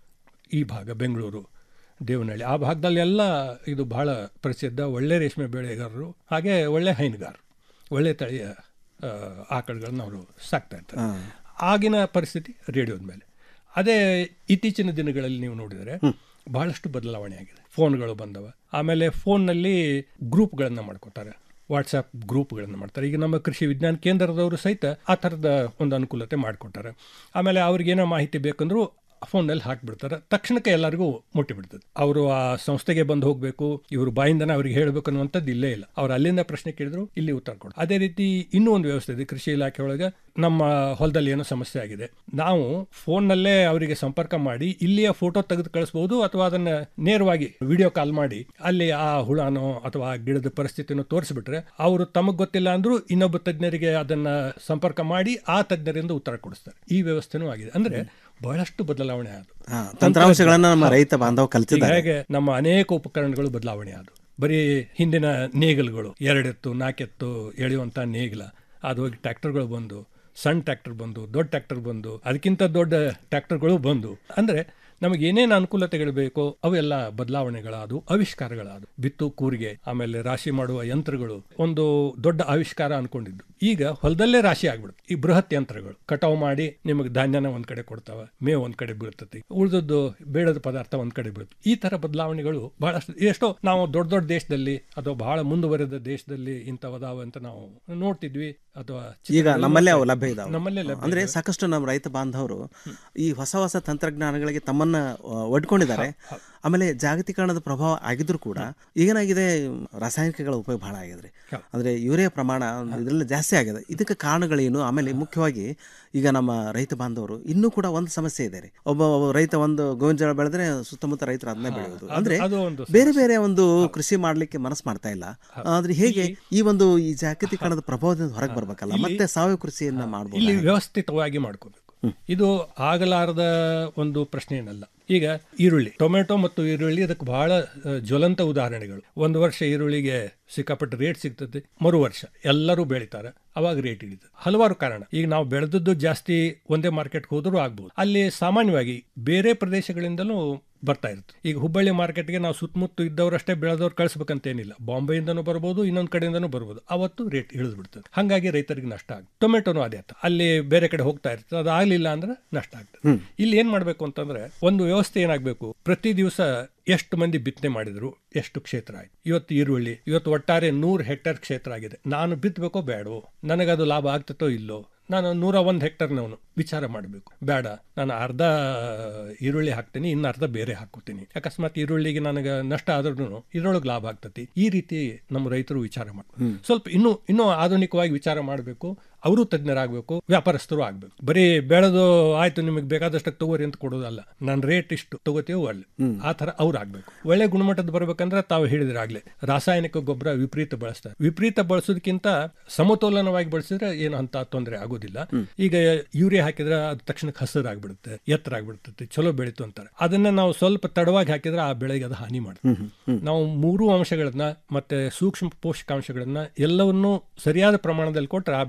ಈ ಭಾಗ ಬೆಂಗಳೂರು ದೇವನಹಳ್ಳಿ ಆ ಭಾಗದಲ್ಲೆಲ್ಲ ಇದು ಬಹಳ ಪ್ರಸಿದ್ಧ ಒಳ್ಳೆ ರೇಷ್ಮೆ ಬೆಳೆಗಾರರು ಹಾಗೆ ಒಳ್ಳೆ ಹೈನುಗಾರರು ಒಳ್ಳೆ ತಳಿಯ ಆ, ಆಕಳುಗಳನ್ನ ಅವರು ಸಾಕ್ತಾ ಇರ್ತಾರೆ ಆಗಿನ ಪರಿಸ್ಥಿತಿ ರೇಡಿಯೋದ ಮೇಲೆ ಅದೇ ಇತ್ತೀಚಿನ ದಿನಗಳಲ್ಲಿ ನೀವು ನೋಡಿದರೆ ಬಹಳಷ್ಟು ಬದಲಾವಣೆ ಆಗಿದೆ ಫೋನ್ಗಳು ಬಂದವ ಆಮೇಲೆ ಫೋನ್ನಲ್ಲಿ ಗ್ರೂಪ್ಗಳನ್ನು ಮಾಡ್ಕೋತಾರೆ ವಾಟ್ಸಪ್ ಗ್ರೂಪ್ಗಳನ್ನು ಮಾಡ್ತಾರೆ ಈಗ ನಮ್ಮ ಕೃಷಿ ವಿಜ್ಞಾನ ಕೇಂದ್ರದವರು ಸಹಿತ ಆ ಥರದ ಒಂದು ಅನುಕೂಲತೆ ಮಾಡಿಕೊಟ್ಟಾರೆ ಆಮೇಲೆ ಅವ್ರಿಗೇನೋ ಮಾಹಿತಿ ಬೇಕಂದ್ರೂ ಫೋನಲ್ಲಿ ಹಾಕ್ಬಿಡ್ತಾರೆ ತಕ್ಷಣಕ್ಕೆ ಎಲ್ಲರಿಗೂ ಮುಟ್ಟಿಬಿಡ್ತದೆ ಅವರು ಆ ಸಂಸ್ಥೆಗೆ ಬಂದು ಹೋಗಬೇಕು ಇವರು ಬಾಯಿಂದನೇ ಅವ್ರಿಗೆ ಹೇಳಬೇಕು ಅನ್ನುವಂಥದ್ದು ಇಲ್ಲೇ ಇಲ್ಲ ಅವ್ರು ಅಲ್ಲಿಂದ ಪ್ರಶ್ನೆ ಕೇಳಿದ್ರು ಇಲ್ಲಿ ಉತ್ತರ ಕೊಡು ಅದೇ ರೀತಿ ಇನ್ನೂ ಒಂದು ವ್ಯವಸ್ಥೆ ಇದೆ ಕೃಷಿ ಇಲಾಖೆ ಒಳಗೆ ನಮ್ಮ ಹೊಲದಲ್ಲಿ ಏನೋ ಸಮಸ್ಯೆ ಆಗಿದೆ ನಾವು ಫೋನ್ನಲ್ಲೇ ಅವರಿಗೆ ಸಂಪರ್ಕ ಮಾಡಿ ಇಲ್ಲಿಯ ಫೋಟೋ ತೆಗೆದು ಕಳಿಸ್ಬೋದು ಅಥವಾ ಅದನ್ನ ನೇರವಾಗಿ ವಿಡಿಯೋ ಕಾಲ್ ಮಾಡಿ ಅಲ್ಲಿ ಆ ಹುಳನೋ ಅಥವಾ ಆ ಗಿಡದ ಪರಿಸ್ಥಿತಿನೋ ತೋರಿಸ್ಬಿಟ್ರೆ ಅವರು ತಮಗೆ ಗೊತ್ತಿಲ್ಲ ಅಂದ್ರೂ ಇನ್ನೊಬ್ಬ ತಜ್ಞರಿಗೆ ಅದನ್ನ ಸಂಪರ್ಕ ಮಾಡಿ ಆ ತಜ್ಞರಿಂದ ಉತ್ತರ ಕೊಡಿಸ್ತಾರೆ ಈ ವ್ಯವಸ್ಥೆನೂ ಆಗಿದೆ ಅಂದ್ರೆ ಬಹಳಷ್ಟು ಬದಲಾವಣೆ ಆದವು ಹಾ, ತಂತ್ರಾಂಶಗಳನ್ನ ನಮ್ಮ ರೈತ ಬಾಂಧವ ಈಗ ಕಲ್ತಿದ್ದಾರೆ ಹೇಗೆ ನಮ್ಮ ಅನೇಕ ಉಪಕರಣಗಳು ಬದಲಾವಣೆ ಆದವು ಬರೀ ಹಿಂದಿನ ನೇಗಲ್ಗಳು ಎರಡೆತ್ತು ನಾಲ್ಕೆತ್ತು ಎಳೆಯುವಂಥ ನೇಗಿಲ ಅದು ಹೋಗಿ ಟ್ರ್ಯಾಕ್ಟರ್ಗಳು ಬಂದು ಸಣ್ಣ ಟ್ರ್ಯಾಕ್ಟರ್ ಬಂದು ದೊಡ್ಡ ಟ್ರ್ಯಾಕ್ಟರ್ ಬಂದು ಅದಕ್ಕಿಂತ ದೊಡ್ಡ ಟ್ರ್ಯಾಕ್ಟರ್ಗಳು ಬಂದು ಅಂದ್ರೆ ನಮಗೆ ಏನೇನು ಅನುಕೂಲತೆಗಳು ಬೇಕೋ ಅವೆಲ್ಲ ಬದಲಾವಣೆಗಳಾದವು ಆವಿಷ್ಕಾರಗಳಾದವು ಬಿತ್ತು ಕೂರಿಗೆ ಆಮೇಲೆ ರಾಶಿ ಮಾಡುವ ಯಂತ್ರಗಳು ಒಂದು ದೊಡ್ಡ ಆವಿಷ್ಕಾರ ಅನ್ಕೊಂಡಿದ್ದು ಈಗ ಹೊಲದಲ್ಲೇ ರಾಶಿ ಆಗ್ಬಿಡುತ್ತೆ ಈ ಬೃಹತ್ ಯಂತ್ರಗಳು ಕಟಾವು ಮಾಡಿ ನಿಮಗೆ ಧಾನ್ಯನ ಒಂದ್ ಕಡೆ ಕೊಡ್ತಾವ ಮೇವು ಒಂದ್ ಕಡೆ ಬೀಳ್ತತಿ ಉಳಿದದ್ದು ಬೇಡದ ಪದಾರ್ಥ ಒಂದ್ ಕಡೆ ಬೀಳುತ್ತೆ ಈ ತರ ಬದಲಾವಣೆಗಳು ಬಹಳಷ್ಟು ಎಷ್ಟೋ ನಾವು ದೊಡ್ಡ ದೊಡ್ಡ ದೇಶದಲ್ಲಿ ಅಥವಾ ಬಹಳ ಮುಂದುವರೆದ ದೇಶದಲ್ಲಿ ಇಂಥವದಾವ ಅಂತ ನಾವು ನೋಡ್ತಿದ್ವಿ ಅಥವಾ ಈಗ ಚಿತ್ರಗಳಲ್ಲಿ ನಮ್ಮಲ್ಲೇ ಅವು ನೋಡ್ತಾ ಲಭ್ಯ ಇದ್ವಿ. ಇದಾವೆ ನಮ್ಮಲ್ಲೇ ಲಭ್ಯ ಅಂದ್ರೆ ಇದಾವೆ. ಸಾಕಷ್ಟು ನಮ್ಮ ರೈತ ಬಾಂಧವರು ಈ ಹೊಸ ಹೊಸ ತಂತ್ರಜ್ಞಾನಗಳಿಗೆ ತಮ್ಮನ್ನ ಆ, ಒಡ್ಕೊಂಡಿದ್ದಾರೆ ಆಮೇಲೆ ಜಾಗತೀಕರಣದ ಪ್ರಭಾವ ಆಗಿದ್ರು ಕೂಡ ಈಗೇನಾಗಿದೆ ರಾಸಾಯನಿಕಗಳ ಉಪಯೋಗ ಬಹಳ ಆಗಿದ್ರಿ ಅಂದ್ರೆ ಯೂರಿಯಾ ಪ್ರಮಾಣ ಇದರಲ್ಲಿ ಜಾಸ್ತಿ ಆಗಿದೆ ಇದಕ್ಕೆ ಕಾರಣಗಳೇನು ಆಮೇಲೆ ಮುಖ್ಯವಾಗಿ ಈಗ ನಮ್ಮ ರೈತ ಬಾಂಧವರು ಇನ್ನೂ ಕೂಡ ಒಂದು ಸಮಸ್ಯೆ ಇದೆ ರೀ ಒಬ್ಬ ಒಬ್ಬ ರೈತ ಒಂದು ಗೋವಿನ ಜೋಳ ಬೆಳೆದ್ರೆ ಸುತ್ತಮುತ್ತ ರೈತರು ಅದನ್ನೇ ಬೆಳೆಯೋದು ಅದು- ಅಂದ್ರೆ ಅದು ಒಂದು ಬೇರೆ ಬೇರೆ ಒಂದು ಕೃಷಿ ಮಾಡ್ಲಿಕ್ಕೆ ಮನಸ್ಸು ಮಾಡ್ತಾ ಇಲ್ಲ ಆದ್ರೆ ಹೇಗೆ ಈ ಒಂದು ಈ ಜಾಗತೀಕರಣದ ಪ್ರಭಾವದಿಂದ ಹೊರಗೆ ಬರ್ಬೇಕಲ್ಲ ಇಲ್ಲಿ- ಮತ್ತೆ ಸಾವಯವ ಕೃಷಿಯನ್ನ ಇಲ್ಲಿ ಮಾಡ್ಬೋದು ವ್ಯವಸ್ಥಿತವಾಗಿ ಮಾಡ್ಕೋಬೇಕು ಇದು ಆಗಲಾರದ ಒಂದು ಪ್ರಶ್ನೆ ಏನಲ್ಲ ಈಗ ಈರುಳ್ಳಿ ಟೊಮೆಟೊ ಮತ್ತು ಈರುಳ್ಳಿ ಅದಕ್ಕೆ ಬಹಳ ಆ, ಜ್ವಲಂತ ಉದಾಹರಣೆಗಳು ಒಂದು ವರ್ಷ ಈರುಳ್ಳಿಗೆ ಸಿಕ್ಕಾಪಟ್ಟೆ ರೇಟ್ ಸಿಗ್ತದೆ ಮರು ವರ್ಷ ಎಲ್ಲರೂ ಬೆಳಿತಾರೆ ಅವಾಗ ರೇಟ್ ಇಳಿತದೆ ಹಲವಾರು ಕಾರಣ ಈಗ ನಾವು ಬೆಳೆದದ್ದು ಜಾಸ್ತಿ ಒಂದೇ ಮಾರ್ಕೆಟ್ಗೆ ಹೋದರೂ ಆಗ್ಬೋದು ಅಲ್ಲಿ ಸಾಮಾನ್ಯವಾಗಿ ಬೇರೆ ಪ್ರದೇಶಗಳಿಂದಲೂ ಬರ್ತಾ ಇರುತ್ತೆ ಈಗ ಹುಬ್ಬಳ್ಳಿ ಮಾರ್ಕೆಟ್ಗೆ ನಾವು ಸುತ್ತಮುತ್ತ ಇದ್ದವರಷ್ಟೇ ಬೆಳೆದವ್ರು ಕಳಿಸ್ಬೇಕಂತ ಏನಿಲ್ಲ ಬಾಂಬೆಯಿಂದನೂ ಬರ್ಬೋದು ಇನ್ನೊಂದು ಕಡೆಯಿಂದನೂ ಬರ್ಬೋದು ಅವತ್ತು ರೇಟ್ ಇಳಿದು ಬಿಡ್ತದೆ ಹಾಗಾಗಿ ರೈತರಿಗೆ ನಷ್ಟ ಆಗುತ್ತೆ ಟೊಮೆಟೊನು ಅದೇ ಆಯ್ತು ಅಲ್ಲಿ ಬೇರೆ ಕಡೆ ಹೋಗ್ತಾ ಇರ್ತದೆ ಅದು ಆಗ್ಲಿಲ್ಲ ಅಂದ್ರೆ ನಷ್ಟ ಆಗ್ತದೆ ಹ್ಮ್. ಇಲ್ಲಿ ಏನ್ ಮಾಡ್ಬೇಕು ಅಂತಂದ್ರೆ ಒಂದು ವ್ಯವಸ್ಥೆ ಏನಾಗಬೇಕು ಪ್ರತಿ ದಿವಸ ಎಷ್ಟು ಮಂದಿ ಬಿತ್ತನೆ ಮಾಡಿದ್ರು ಎಷ್ಟು ಕ್ಷೇತ್ರ ಆಯ್ತು ಇವತ್ತು ಈರುಳ್ಳಿ ಇವತ್ತು ಒಟ್ಟಾರೆ ನೂರು ಹೆಕ್ಟೇರ್ ಕ್ಷೇತ್ರ ಆಗಿದೆ ನಾನು ಬಿತ್ತಬೇಕೋ ಬೇಡವೋ ನನಗದು ಲಾಭ ಆಗ್ತತೋ ಇಲ್ಲೋ ನಾನು ನೂರ ಒಂದು ಹೆಕ್ಟರ್ನವನು ವಿಚಾರ ಮಾಡಬೇಕು ಬೇಡ ನಾನು ಅರ್ಧ ಈರುಳ್ಳಿ ಹಾಕ್ತೀನಿ ಇನ್ನು ಅರ್ಧ ಬೇರೆ ಹಾಕೋತೀನಿ ಅಕಸ್ಮಾತ್ ಈರುಳ್ಳಿಗೆ ನನಗೆ ನಷ್ಟ ಆದ್ರೂ ಇದ್ರೊಳಗೆ ಲಾಭ ಆಗ್ತತಿ ಈ ರೀತಿ ನಮ್ಮ ರೈತರು ವಿಚಾರ ಮಾಡ್ಬೇಕು ಹ್ಮ್. ಸ್ವಲ್ಪ ಇನ್ನೂ ಇನ್ನೂ ಆಧುನಿಕವಾಗಿ ವಿಚಾರ ಮಾಡಬೇಕು ಅವರು ತಜ್ಞರಾಗಬೇಕು ವ್ಯಾಪಾರಸ್ಥರು ಆಗ್ಬೇಕು ಬರೀ ಬೆಳೆದು ಆಯ್ತು ನಿಮಗೆ ಬೇಕಾದಷ್ಟಕ್ಕೆ ತಗೋರಿ ಅಂತ ಕೊಡೋದಲ್ಲ ನಾನು ರೇಟ್ ಇಷ್ಟು ತಗೋತೀವೋ ಅಲ್ಲಿ ಹ್ಮ್. ಆ ಥರ ಅವ್ರು ಆಗ್ಬೇಕು ಒಳ್ಳೆ ಗುಣಮಟ್ಟದ ಬರ್ಬೇಕಂದ್ರೆ ತಾವು ಹೇಳಿದ್ರಾಗ್ಲೇ ರಾಸಾಯನಿಕ ಗೊಬ್ಬರ ವಿಪರೀತ ಬಳಸ್ತಾರೆ ವಿಪರೀತ ಬಳಸೋದಕ್ಕಿಂತ ಸಮತೋಲನವಾಗಿ ಬಳಸಿದ್ರೆ ಏನು ಅಂತ ತೊಂದರೆ ಆಗೋದಿಲ್ಲ ಈಗ ಯೂರಿಯಾ ಹಾಕಿದ್ರೆ ಅದು ತಕ್ಷಣಕ್ಕೆ ಹಸಿರು ಆಗ್ಬಿಡುತ್ತೆ ಎತ್ತರ ಆಗ್ಬಿಡುತ್ತೆ ಚಲೋ ಬೆಳೀತು ಅಂತಾರೆ ಅದನ್ನ ನಾವು ಸ್ವಲ್ಪ ತಡವಾಗಿ ಹಾಕಿದ್ರೆ ಆ ಬೆಳೆಗೆ ಅದು ಹಾನಿ ಮಾಡುತ್ತೆ ಹ್ಮ್, ಹ್ಮ್, ಹ್ಮ್. ನಾವು ಮೂರು ಅಂಶಗಳನ್ನ ಮತ್ತೆ ಸೂಕ್ಷ್ಮ ಪೋಷಕಾಂಶಗಳನ್ನ ಎಲ್ಲವನ್ನೂ ಸರಿಯಾದ ಪ್ರಮಾಣದಲ್ಲಿ ಕೊಟ್ಟರೆ ಆ ಬೆಳೆ ಚೆನ್ನಾಗಿ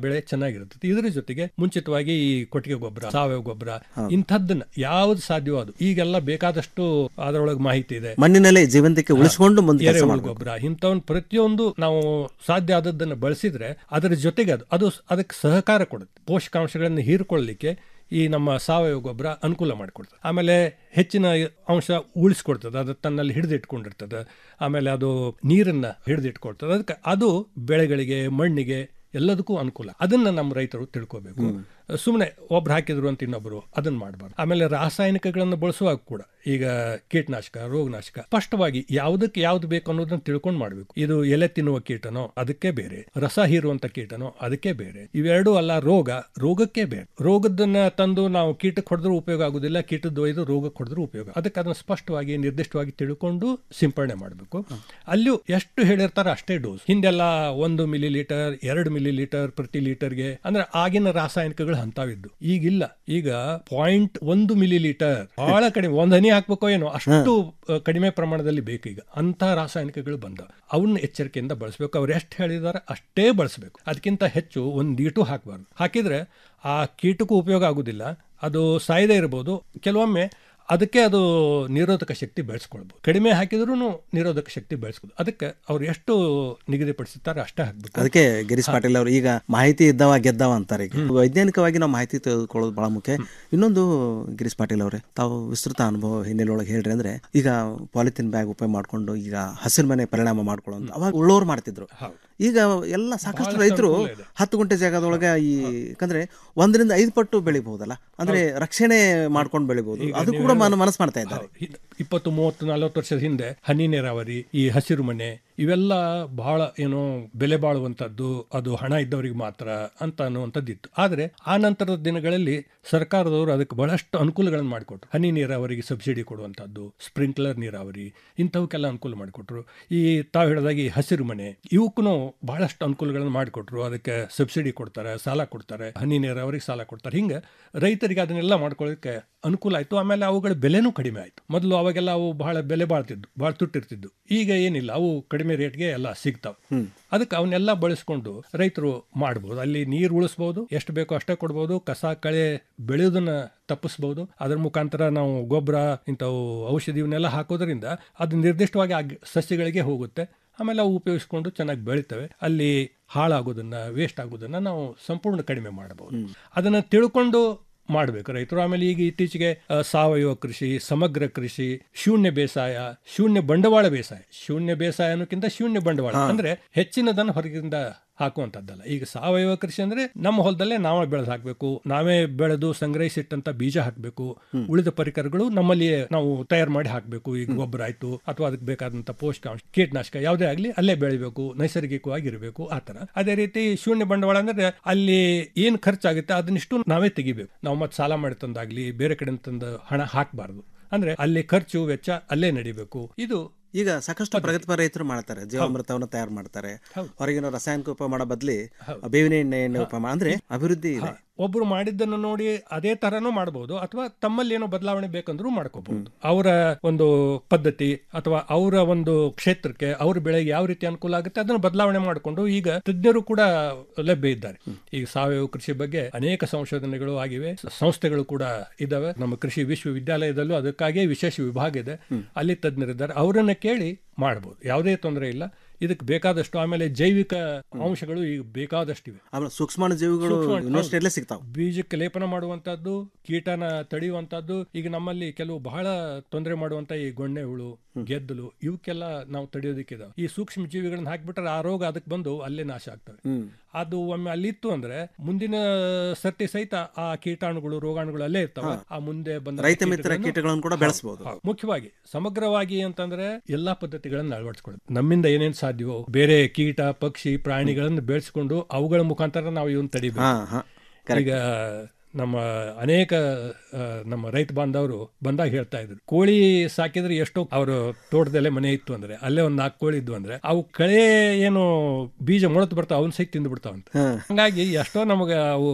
ಚೆನ್ನಾಗಿರುತ್ತೆ ಇದ್ರ ಜೊತೆಗೆ ಮುಂಚಿತವಾಗಿ ಈ ಕೊಟ್ಟಿಗೆ ಗೊಬ್ಬರ ಸಾವಯವ ಗೊಬ್ಬರ ಇಂಥದ್ದನ್ನ ಯಾವ್ದು ಸಾಧ್ಯವೋ ಅದು ಈಗೆಲ್ಲ ಬೇಕಾದಷ್ಟು ಅದರೊಳಗೆ ಮಾಹಿತಿ ಇದೆ ಮಣ್ಣಿನಲ್ಲೇ ಜೀವಂತಿಕೆ ಉಳಿಸ್ಕೊಂಡು ಮುಂದೆ ಕೆಲಸ ಎರೆಹುಳು ಮಾಡ್ಬೇಕು. ಗೊಬ್ಬರ ಇಂಥವನ್ನ ಪ್ರತಿಯೊಂದು ನಾವು ಸಾಧ್ಯ ಆದದ್ದನ್ನು ಬಳಸಿದ್ರೆ ಅದರ ಜೊತೆಗೆ ಅದು ಅದು ಅದಕ್ಕೆ ಸಹಕಾರ ಕೊಡುತ್ತೆ ಪೋಷಕಾಂಶಗಳನ್ನು ಹೀರ್ಕೊಳ್ಳಲಿಕ್ಕೆ ಈ ನಮ್ಮ ಸಾವಯವ ಗೊಬ್ಬರ ಅನುಕೂಲ ಮಾಡಿಕೊಡ್ತದೆ ಆಮೇಲೆ ಹೆಚ್ಚಿನ ಅಂಶ ಉಳಿಸ್ಕೊಡ್ತದೆ ಅದು ತನ್ನಲ್ಲಿ ಹಿಡಿದಿಟ್ಕೊಂಡಿರ್ತದೆ ಆಮೇಲೆ ಅದು ನೀರನ್ನ ಹಿಡಿದಿಟ್ಕೊಳ್ತದೆ ಅದಕ್ಕೆ ಅದು ಬೆಳೆಗಳಿಗೆ ಮಣ್ಣಿಗೆ ಎಲ್ಲದಕ್ಕೂ ಅನುಕೂಲ ಅದನ್ನ ನಮ್ಮ ರೈತರು ತಿಳ್ಕೋಬೇಕು ಸುಮ್ಮನೆ ಒಬ್ರು ಹಾಕಿದ್ರು ಅಂತ ಇನ್ನೊಬ್ರು ಅದನ್ನ ಮಾಡಬಾರ್ದು ಆಮೇಲೆ ರಾಸಾಯನಿಕಗಳನ್ನು ಬಳಸುವಾಗ ಕೂಡ ಈಗ ಕೀಟನಾಶಕ ರೋಗನಾಶಕ ಸ್ಪಷ್ಟವಾಗಿ ಯಾವುದಕ್ಕೆ ಯಾವ್ದು ಬೇಕು ಅನ್ನೋದನ್ನ ತಿಳ್ಕೊಂಡು ಮಾಡಬೇಕು ಇದು ಎಲೆ ತಿನ್ನುವ ಕೀಟನೋ ಅದಕ್ಕೆ ಬೇರೆ ರಸ ಹೀರುವಂತ ಕೀಟನೋ ಅದಕ್ಕೆ ಬೇರೆ ಇವೆರಡೂ ಅಲ್ಲ ರೋಗ ರೋಗಕ್ಕೆ ಬೇರೆ ರೋಗದನ್ನ ತಂದು ನಾವು ಕೀಟಕ್ಕೆ ಹೊಡೆದ್ರೂ ಉಪಯೋಗ ಆಗುದಿಲ್ಲ ಕೀಟದ ಒಯ್ದು ರೋಗಕ್ಕೆ ಹೊಡೆದ್ರೂ ಉಪಯೋಗ ಅದಕ್ಕೆ ಅದನ್ನ ಸ್ಪಷ್ಟವಾಗಿ ನಿರ್ದಿಷ್ಟವಾಗಿ ತಿಳ್ಕೊಂಡು ಸಿಂಪಡಣೆ ಮಾಡಬೇಕು ಅಲ್ಲಿಯೂ ಎಷ್ಟು ಹೇಳಿರ್ತಾರ ಅಷ್ಟೇ ಡೋಸ್ ಹಿಂದೆಲ್ಲ ಒಂದು ಮಿಲಿ ಲೀಟರ್ ಎರಡು ಮಿಲಿ ಲೀಟರ್ ಪ್ರತಿ ಲೀಟರ್ಗೆ ಅಂದ್ರೆ ಆಗಿನ ರಾಸಾಯನಿಕಗಳು ಹಂತಾವಿದ್ದು ಈಗಿಲ್ಲ ಈಗ ಪಾಯಿಂಟ್ ಒಂದು ಮಿಲಿ ಲೀಟರ್ ಬಹಳ ಕಡಿಮೆ ಒಂದ್ ಹನಿ ಹಾಕ್ಬೇಕೋ ಏನೋ ಅಷ್ಟು ಆ, ಕಡಿಮೆ ಪ್ರಮಾಣದಲ್ಲಿ ಬೇಕು ಈಗ ಅಂತ ರಾಸಾಯನಿಕಗಳು ಬಂದ ಅವನ್ನ ಎಚ್ಚರಿಕೆಯಿಂದ ಬಳಸಬೇಕು ಅವ್ರು ಎಷ್ಟು ಹೇಳಿದಾರೆ ಅಷ್ಟೇ ಬಳಸಬೇಕು ಅದಕ್ಕಿಂತ ಹೆಚ್ಚು ಒಂದ್ ಈಟು ಹಾಕಬಾರ್ದು ಹಾಕಿದ್ರೆ ಆ ಕೀಟಕ್ಕೂ ಉಪಯೋಗ ಆಗುದಿಲ್ಲ ಅದು ಸಾಯದೇ ಇರಬಹುದು ಕೆಲವೊಮ್ಮೆ ಅದಕ್ಕೆ ಅದು ನಿರೋಧಕ ಶಕ್ತಿ ಬೆಳೆಸ್ಕೊಳ್ಬಹುದು ಕಡಿಮೆ ಹಾಕಿದ್ರೂ ನಿರೋಧಕ ಶಕ್ತಿ ಬೆಳೆಸ್ಬೋದು ಅದಕ್ಕೆ ಅವ್ರು ಎಷ್ಟು ನಿಗದಿಪಡಿಸುತ್ತಾರೆ ಅಷ್ಟೇ ಹಾಕ್ಬೇಕು ಅದಕ್ಕೆ ಗಿರೀಶ್ ಪಾಟೀಲ್ ಅವರು ಈಗ ಮಾಹಿತಿ ಇದ್ದವ ಗೆದ್ದವ ಅಂತಾರೆ ಈಗ ವೈಜ್ಞಾನಿಕವಾಗಿ ನಾವು ಮಾಹಿತಿ ತೆಗೆದುಕೊಳ್ಳೋದು ಬಹಳ ಮುಖ್ಯ ಇನ್ನೊಂದು ಗಿರೀಶ್ ಪಾಟೀಲ್ ಅವರೇ ತಾವು ವಿಸ್ತೃತ ಅನುಭವ ಹಿನ್ನೆಲೆ ಒಳಗೆ ಹೇಳ್ರಿ ಅಂದ್ರೆ ಈಗ ಪಾಲಿಥಿನ್ ಬ್ಯಾಗ್ ಉಪಯೋಗ ಮಾಡ್ಕೊಂಡು ಈಗ ಹಸಿರು ಮನೆ ಪರಿಣಾಮ ಮಾಡ್ಕೊಳ್ಳೋದು ಅವಾಗ ಉಳ್ಳೋರು ಮಾಡ್ತಿದ್ರು ಈಗ ಎಲ್ಲ ಸಾಕಷ್ಟು ಬಹಳಷ್ಟು ರೈತರು ಅನುಕೂಲ ಇದೆ. ಹತ್ತು ಗುಂಟೆ ಜಾಗದೊಳಗೆ ಈ ಯಾಕಂದ್ರೆ ಒಂದರಿಂದ ಐದು ಪಟ್ಟು ಬೆಳಿಬಹುದಲ್ಲ ಅಂದ್ರೆ ರಕ್ಷಣೆ ಮಾಡ್ಕೊಂಡು ಬೆಳಿಬಹುದು ಈಗ ಅದು ನೀವು ಕೂಡ ಹೇಳೋ- ಮನಸ್ಸು ಮಾಡ್ತಾ ಇದ್ದಾರೆ ಹೌದು. ಇಪ್ಪತ್ತು ಮೂವತ್ತು ನಲವತ್ತು ವರ್ಷದ ಹಿಂದೆ ಹನಿ ನೀರಾವರಿ ಈ ಹಸಿರು ಮನೆ ಇವೆಲ್ಲ ಬಹಳ ಏನೋ ಬೆಲೆ ಬಾಳುವಂಥದ್ದು ಅದು ಹಣ ಇದ್ದವರಿಗೆ ಮಾತ್ರ ಅಂತ ಅನ್ನುವಂಥದ್ದಿತ್ತು ಆದರೆ ಆ ನಂತರದ ದಿನಗಳಲ್ಲಿ ಸರ್ಕಾರದವರು ಅದಕ್ಕೆ ಬಹಳಷ್ಟು ಅನುಕೂಲಗಳನ್ನು ಮಾಡಿಕೊಟ್ರು ಹನಿ ನೀರಾವರಿಗೆ ಸಬ್ಸಿಡಿ ಕೊಡುವಂಥದ್ದು ಸ್ಪ್ರಿಂಕ್ಲರ್ ನೀರಾವರಿ ಇಂಥವಕ್ಕೆಲ್ಲ ಅನುಕೂಲ ಮಾಡಿಕೊಟ್ರು ಈ ತಾವು ಹೇಳಿದಾಗೆ ಈ ಹಸಿರು ಮನೆ ಇವಕ್ಕೂ ಬಹಳಷ್ಟು ಅನುಕೂಲಗಳನ್ನು ಮಾಡಿಕೊಟ್ರು ಅದಕ್ಕೆ ಸಬ್ಸಿಡಿ ಕೊಡ್ತಾರೆ ಸಾಲ ಕೊಡ್ತಾರೆ ಹನಿ ನೀರಾವರಿಗೆ ಸಾಲ ಕೊಡ್ತಾರೆ ಹಿಂಗೆ ರೈತರಿಗೆ ಅದನ್ನೆಲ್ಲ ಮಾಡ್ಕೊಳ್ಳೋದಕ್ಕೆ ಅನುಕೂಲ ಆಯಿತು ಆಮೇಲೆ ಅವುಗಳ ಬೆಲೆನೂ ಕಡಿಮೆ ಆಯಿತು ಮೊದಲು ಅವಾಗೆಲ್ಲ ಅವು ಬಹಳ ಬೆಲೆ ಬಾಳ್ತಿದ್ದು ಭಾಳ ತುಟ್ಟಿರ್ತಿದ್ದು ಈಗ ಏನಿಲ್ಲ ಅವು ಕಡಿಮೆ ರೇಟ್ಗೆ ಎಲ್ಲ ಸಿಗ್ತಾವೆ ಅದಕ್ಕೆ ಅವನ್ನೆಲ್ಲ ಬಳಸ್ಕೊಂಡು ರೈತರು ಮಾಡ್ಬೋದು ಅಲ್ಲಿ ನೀರು ಉಳಿಸ್ಬೋದು ಎಷ್ಟು ಬೇಕೋ ಅಷ್ಟೇ ಕೊಡ್ಬೋದು ಕಸ ಕಳೆ ಬೆಳೆಯೋದನ್ನ ತಪ್ಪಿಸ್ಬೋದು ಅದ್ರ ಮುಖಾಂತರ ನಾವು ಗೊಬ್ಬರ ಇಂಥವು ಔಷಧಿ ಇವನ್ನೆಲ್ಲ ಹಾಕೋದ್ರಿಂದ ಅದು ನಿರ್ದಿಷ್ಟವಾಗಿ ಆ ಗಿ- ಸಸ್ಯಗಳಿಗೆ ಹೋಗುತ್ತೆ ಆಮೇಲೆ ಅವು ಉಪಯೋಗಿಸ್ಕೊಂಡು ಚೆನ್ನಾಗಿ ಬೆಳಿತವೆ ಅಲ್ಲಿ ಹಾಳಾಗೋದನ್ನ ವೇಸ್ಟ್ ಆಗೋದನ್ನ ನಾವು ಸಂಪೂರ್ಣ ಕಡಿಮೆ ಮಾಡಬಹುದು ಅದನ್ನ ತಿಳ್ಕೊಂಡು ಮಾಡಬೇಕು ರೈತರು ಆಮೇಲೆ ಈಗ ಇತ್ತೀಚೆಗೆ ಆ, ಸಾವಯವ ಕೃಷಿ ಸಮಗ್ರ ಕೃಷಿ ಶೂನ್ಯ ಬೇಸಾಯ ಶೂನ್ಯ ಬಂಡವಾಳ ಬೇಸಾಯ ಶೂನ್ಯ ಬೇಸಾಯ ಅನ್ನೋಕ್ಕಿಂತ ಶೂನ್ಯ ಬಂಡವಾಳ ಅಂದ್ರೆ ಹೆಚ್ಚಿನದನ್ನು ಹೊರಗಿಂದ ಹಾಕುವಂತದ್ದಲ್ಲ ಈಗ ಸಾವಯವ ಕೃಷಿ ಅಂದ್ರೆ ನಮ್ಮ ಹೊಲದಲ್ಲೇ ನಾವೇ ಬೆಳೆದು ಹಾಕಬೇಕು ನಾವೇ ಬೆಳೆದು ಸಂಗ್ರಹಿಸಿಟ್ಟಂತ ಬೀಜ ಹಾಕಬೇಕು ಉಳಿದ ಪರಿಕರಗಳು ನಮ್ಮಲ್ಲಿಯೇ ನಾವು ತಯಾರು ಮಾಡಿ ಹಾಕಬೇಕು ಈಗ ಗೊಬ್ಬರ ಆಯ್ತು ಅಥವಾ ಅದಕ್ಕೆ ಬೇಕಾದಂತ ಪೋಷಕಾಂಶ ಕೀಟನಾಶಕ ಯಾವುದೇ ಆಗಲಿ ಅಲ್ಲೇ ಬೆಳಿಬೇಕು ನೈಸರ್ಗಿಕವಾಗಿ ಇರಬೇಕು ಆ ತರ ಅದೇ ರೀತಿ ಶೂನ್ಯ ಬಂಡವಾಳ ಅಂದ್ರೆ ಅಲ್ಲಿ ಏನ್ ಖರ್ಚಾಗುತ್ತೆ ಅದನ್ನಿಷ್ಟು ನಾವೇ ತೆಗಿಬೇಕು ನಾವು ಮತ್ತೆ ಸಾಲ ಮಾಡಿ ತಂದಾಗ್ಲಿ ಬೇರೆ ಕಡೆ ತಂದು ಹಣ ಹಾಕಬಾರ್ದು ಅಂದ್ರೆ ಅಲ್ಲಿ ಖರ್ಚು ವೆಚ್ಚ ಅಲ್ಲೇ ನಡಿಬೇಕು ಇದು ಈಗ ಸಾಕಷ್ಟು ಪ್ರಗತಿಪರ ರೈತರು ಮಾಡ್ತಾರೆ ಜೀವಾಮೃತವನ್ನು ತಯಾರು ಮಾಡ್ತಾರೆ ಹೊರಗಿನ ರಾಸಾಯನಿಕ ಉಪಯೋಗ ಮಾಡೋ ಬದಲಿ ಬೇವಿನ ಎಣ್ಣೆಯನ್ನು ಉಪಯೋಗ ಮಾ- ಅಂದ್ರೆ ಅಭಿವೃದ್ಧಿ ಇದೆ ಒಬ್ರು ಮಾಡಿದ್ದನ್ನು ನೋಡಿ ಅದೇ ತರನೂ ಮಾಡಬಹುದು ಅಥವಾ ತಮ್ಮಲ್ಲಿ ಏನೋ ಬದಲಾವಣೆ ಬೇಕಂದ್ರೂ ಮಾಡ್ಕೋಬಹುದು ಅವರ ಒಂದು ಪದ್ಧತಿ ಅಥವಾ ಅವರ ಒಂದು ಕ್ಷೇತ್ರಕ್ಕೆ ಅವ್ರ ಬೆಳೆಗೆ ಯಾವ ರೀತಿ ಅನುಕೂಲ ಆಗುತ್ತೆ ಅದನ್ನು ಬದಲಾವಣೆ ಮಾಡಿಕೊಂಡು ಈಗ ತಜ್ಞರು ಕೂಡ ಲಭ್ಯ ಇದ್ದಾರೆ ಈಗ ಸಾವಯವ ಕೃಷಿ ಬಗ್ಗೆ ಅನೇಕ ಸಂಶೋಧನೆಗಳು ಆಗಿವೆ ಸಂಸ್ಥೆಗಳು ಕೂಡ ಇದಾವೆ ನಮ್ಮ ಕೃಷಿ ವಿಶ್ವವಿದ್ಯಾಲಯದಲ್ಲೂ ಅದಕ್ಕಾಗಿಯೇ ವಿಶೇಷ ವಿಭಾಗ ಇದೆ ಅಲ್ಲಿ ತಜ್ಞರಿದ್ದಾರೆ ಅವರನ್ನ ಕೇಳಿ ಮಾಡಬಹುದು ಯಾವುದೇ ತೊಂದರೆ ಇಲ್ಲ ಇದಕ್ಕೆ ಬೇಕಾದಷ್ಟು ಆಮೇಲೆ ಜೈವಿಕ ಅಂಶಗಳು ಈಗ ಬೇಕಾದಷ್ಟಿವೆ ಆಮೇಲೆ ಸೂಕ್ಷ್ಮಾಣು ಜೀವಿಗಳು ಸೂಕ್ಷ್ಮಾಣು- ಯೂನಿವರ್ಸಿಟಿಯಲ್ಲೇ ಸಿಗ್ತಾವೆ ಬೀಜಕ್ಕೆ ಲೇಪನ ಮಾಡುವಂತದ್ದು ಕೀಟನ ತಡೆಯುವಂತದ್ದು ಈಗ ನಮ್ಮಲ್ಲಿ ಕೆಲವು ಬಹಳ ತೊಂದರೆ ಮಾಡುವಂತ ಈ ಗೊಣ್ಣೆ ಹುಳು ಗೆದ್ದಲು ಇವಕ್ಕೆಲ್ಲ ನಾವು ತಡೆಯೋದಕ್ಕಿದಾವೆ ಈ ಸೂಕ್ಷ್ಮ ಜೀವಿಗಳನ್ನ ಹಾಕ್ಬಿಟ್ರೆ ಆ ರೋಗ ಅದಕ್ಕೆ ಬಂದು ಅಲ್ಲೇ ನಾಶ ಆಗ್ತವೆ ಅದು ಒಮ್ಮೆ ಅಲ್ಲಿತ್ತು ಅಂದ್ರೆ ಮುಂದಿನ ಸರ್ತಿ ಸಹಿತ ಆ ಕೀಟಾಣುಗಳು ರೋಗಾಣುಗಳು ಅಲ್ಲೇ ಇರ್ತವೆ ಆ ಮುಂದೆ ಬಂದ ರೈತ ಮಿತ್ರ ಕೀಟಗಳನ್ನು ಕೂಡ ಬೆಳೆಸಬಹುದು ಮುಖ್ಯವಾಗಿ ಸಮಗ್ರವಾಗಿ ಅಂತಂದ್ರೆ ಎಲ್ಲಾ ಪದ್ಧತಿಗಳನ್ನ ಅಳವಡಿಸ್ಕೊಳ್ಳೋದು ನಮ್ಮಿಂದ ಏನೇನ್ ಸಾಧ್ಯವೋ ಬೇರೆ ಕೀಟ ಪಕ್ಷಿ ಪ್ರಾಣಿಗಳನ್ನು ಬೆಳೆಸ್ಕೊಂಡು ಅವುಗಳ ಮುಖಾಂತರ ನಾವು ಇವನ್ ಹಾ, ತಡಿಬೇಕು ಹಾ. ಈಗ ನಮ್ಮ ಅನೇಕ ಆ, ನಮ್ಮ ರೈತ ಬಾಂಧವರು ಬಂದಾಗ ಹೇಳ್ತಾ ಇದ್ರು ಕೋಳಿ ಸಾಕಿದ್ರೆ ಎಷ್ಟೋ ಅವರು ತೋಟದಲ್ಲೇ ಮನೆ ಇತ್ತು ಅಂದ್ರೆ ಅಲ್ಲೇ ಒಂದ್ ನಾಲ್ಕು ಕೋಳಿ ಇದ್ವು ಅಂದ್ರೆ ಅವು ಕಳೆ ಏನು ಬೀಜ ಮೊಳತು ಬರ್ತಾವ ಅವನ್ ಸಹಿತ ತಿಂದು ಬಿಡ್ತಾವಂತ ಹಂಗಾಗಿ ಎಷ್ಟೋ ನಮಗೆ ಅವು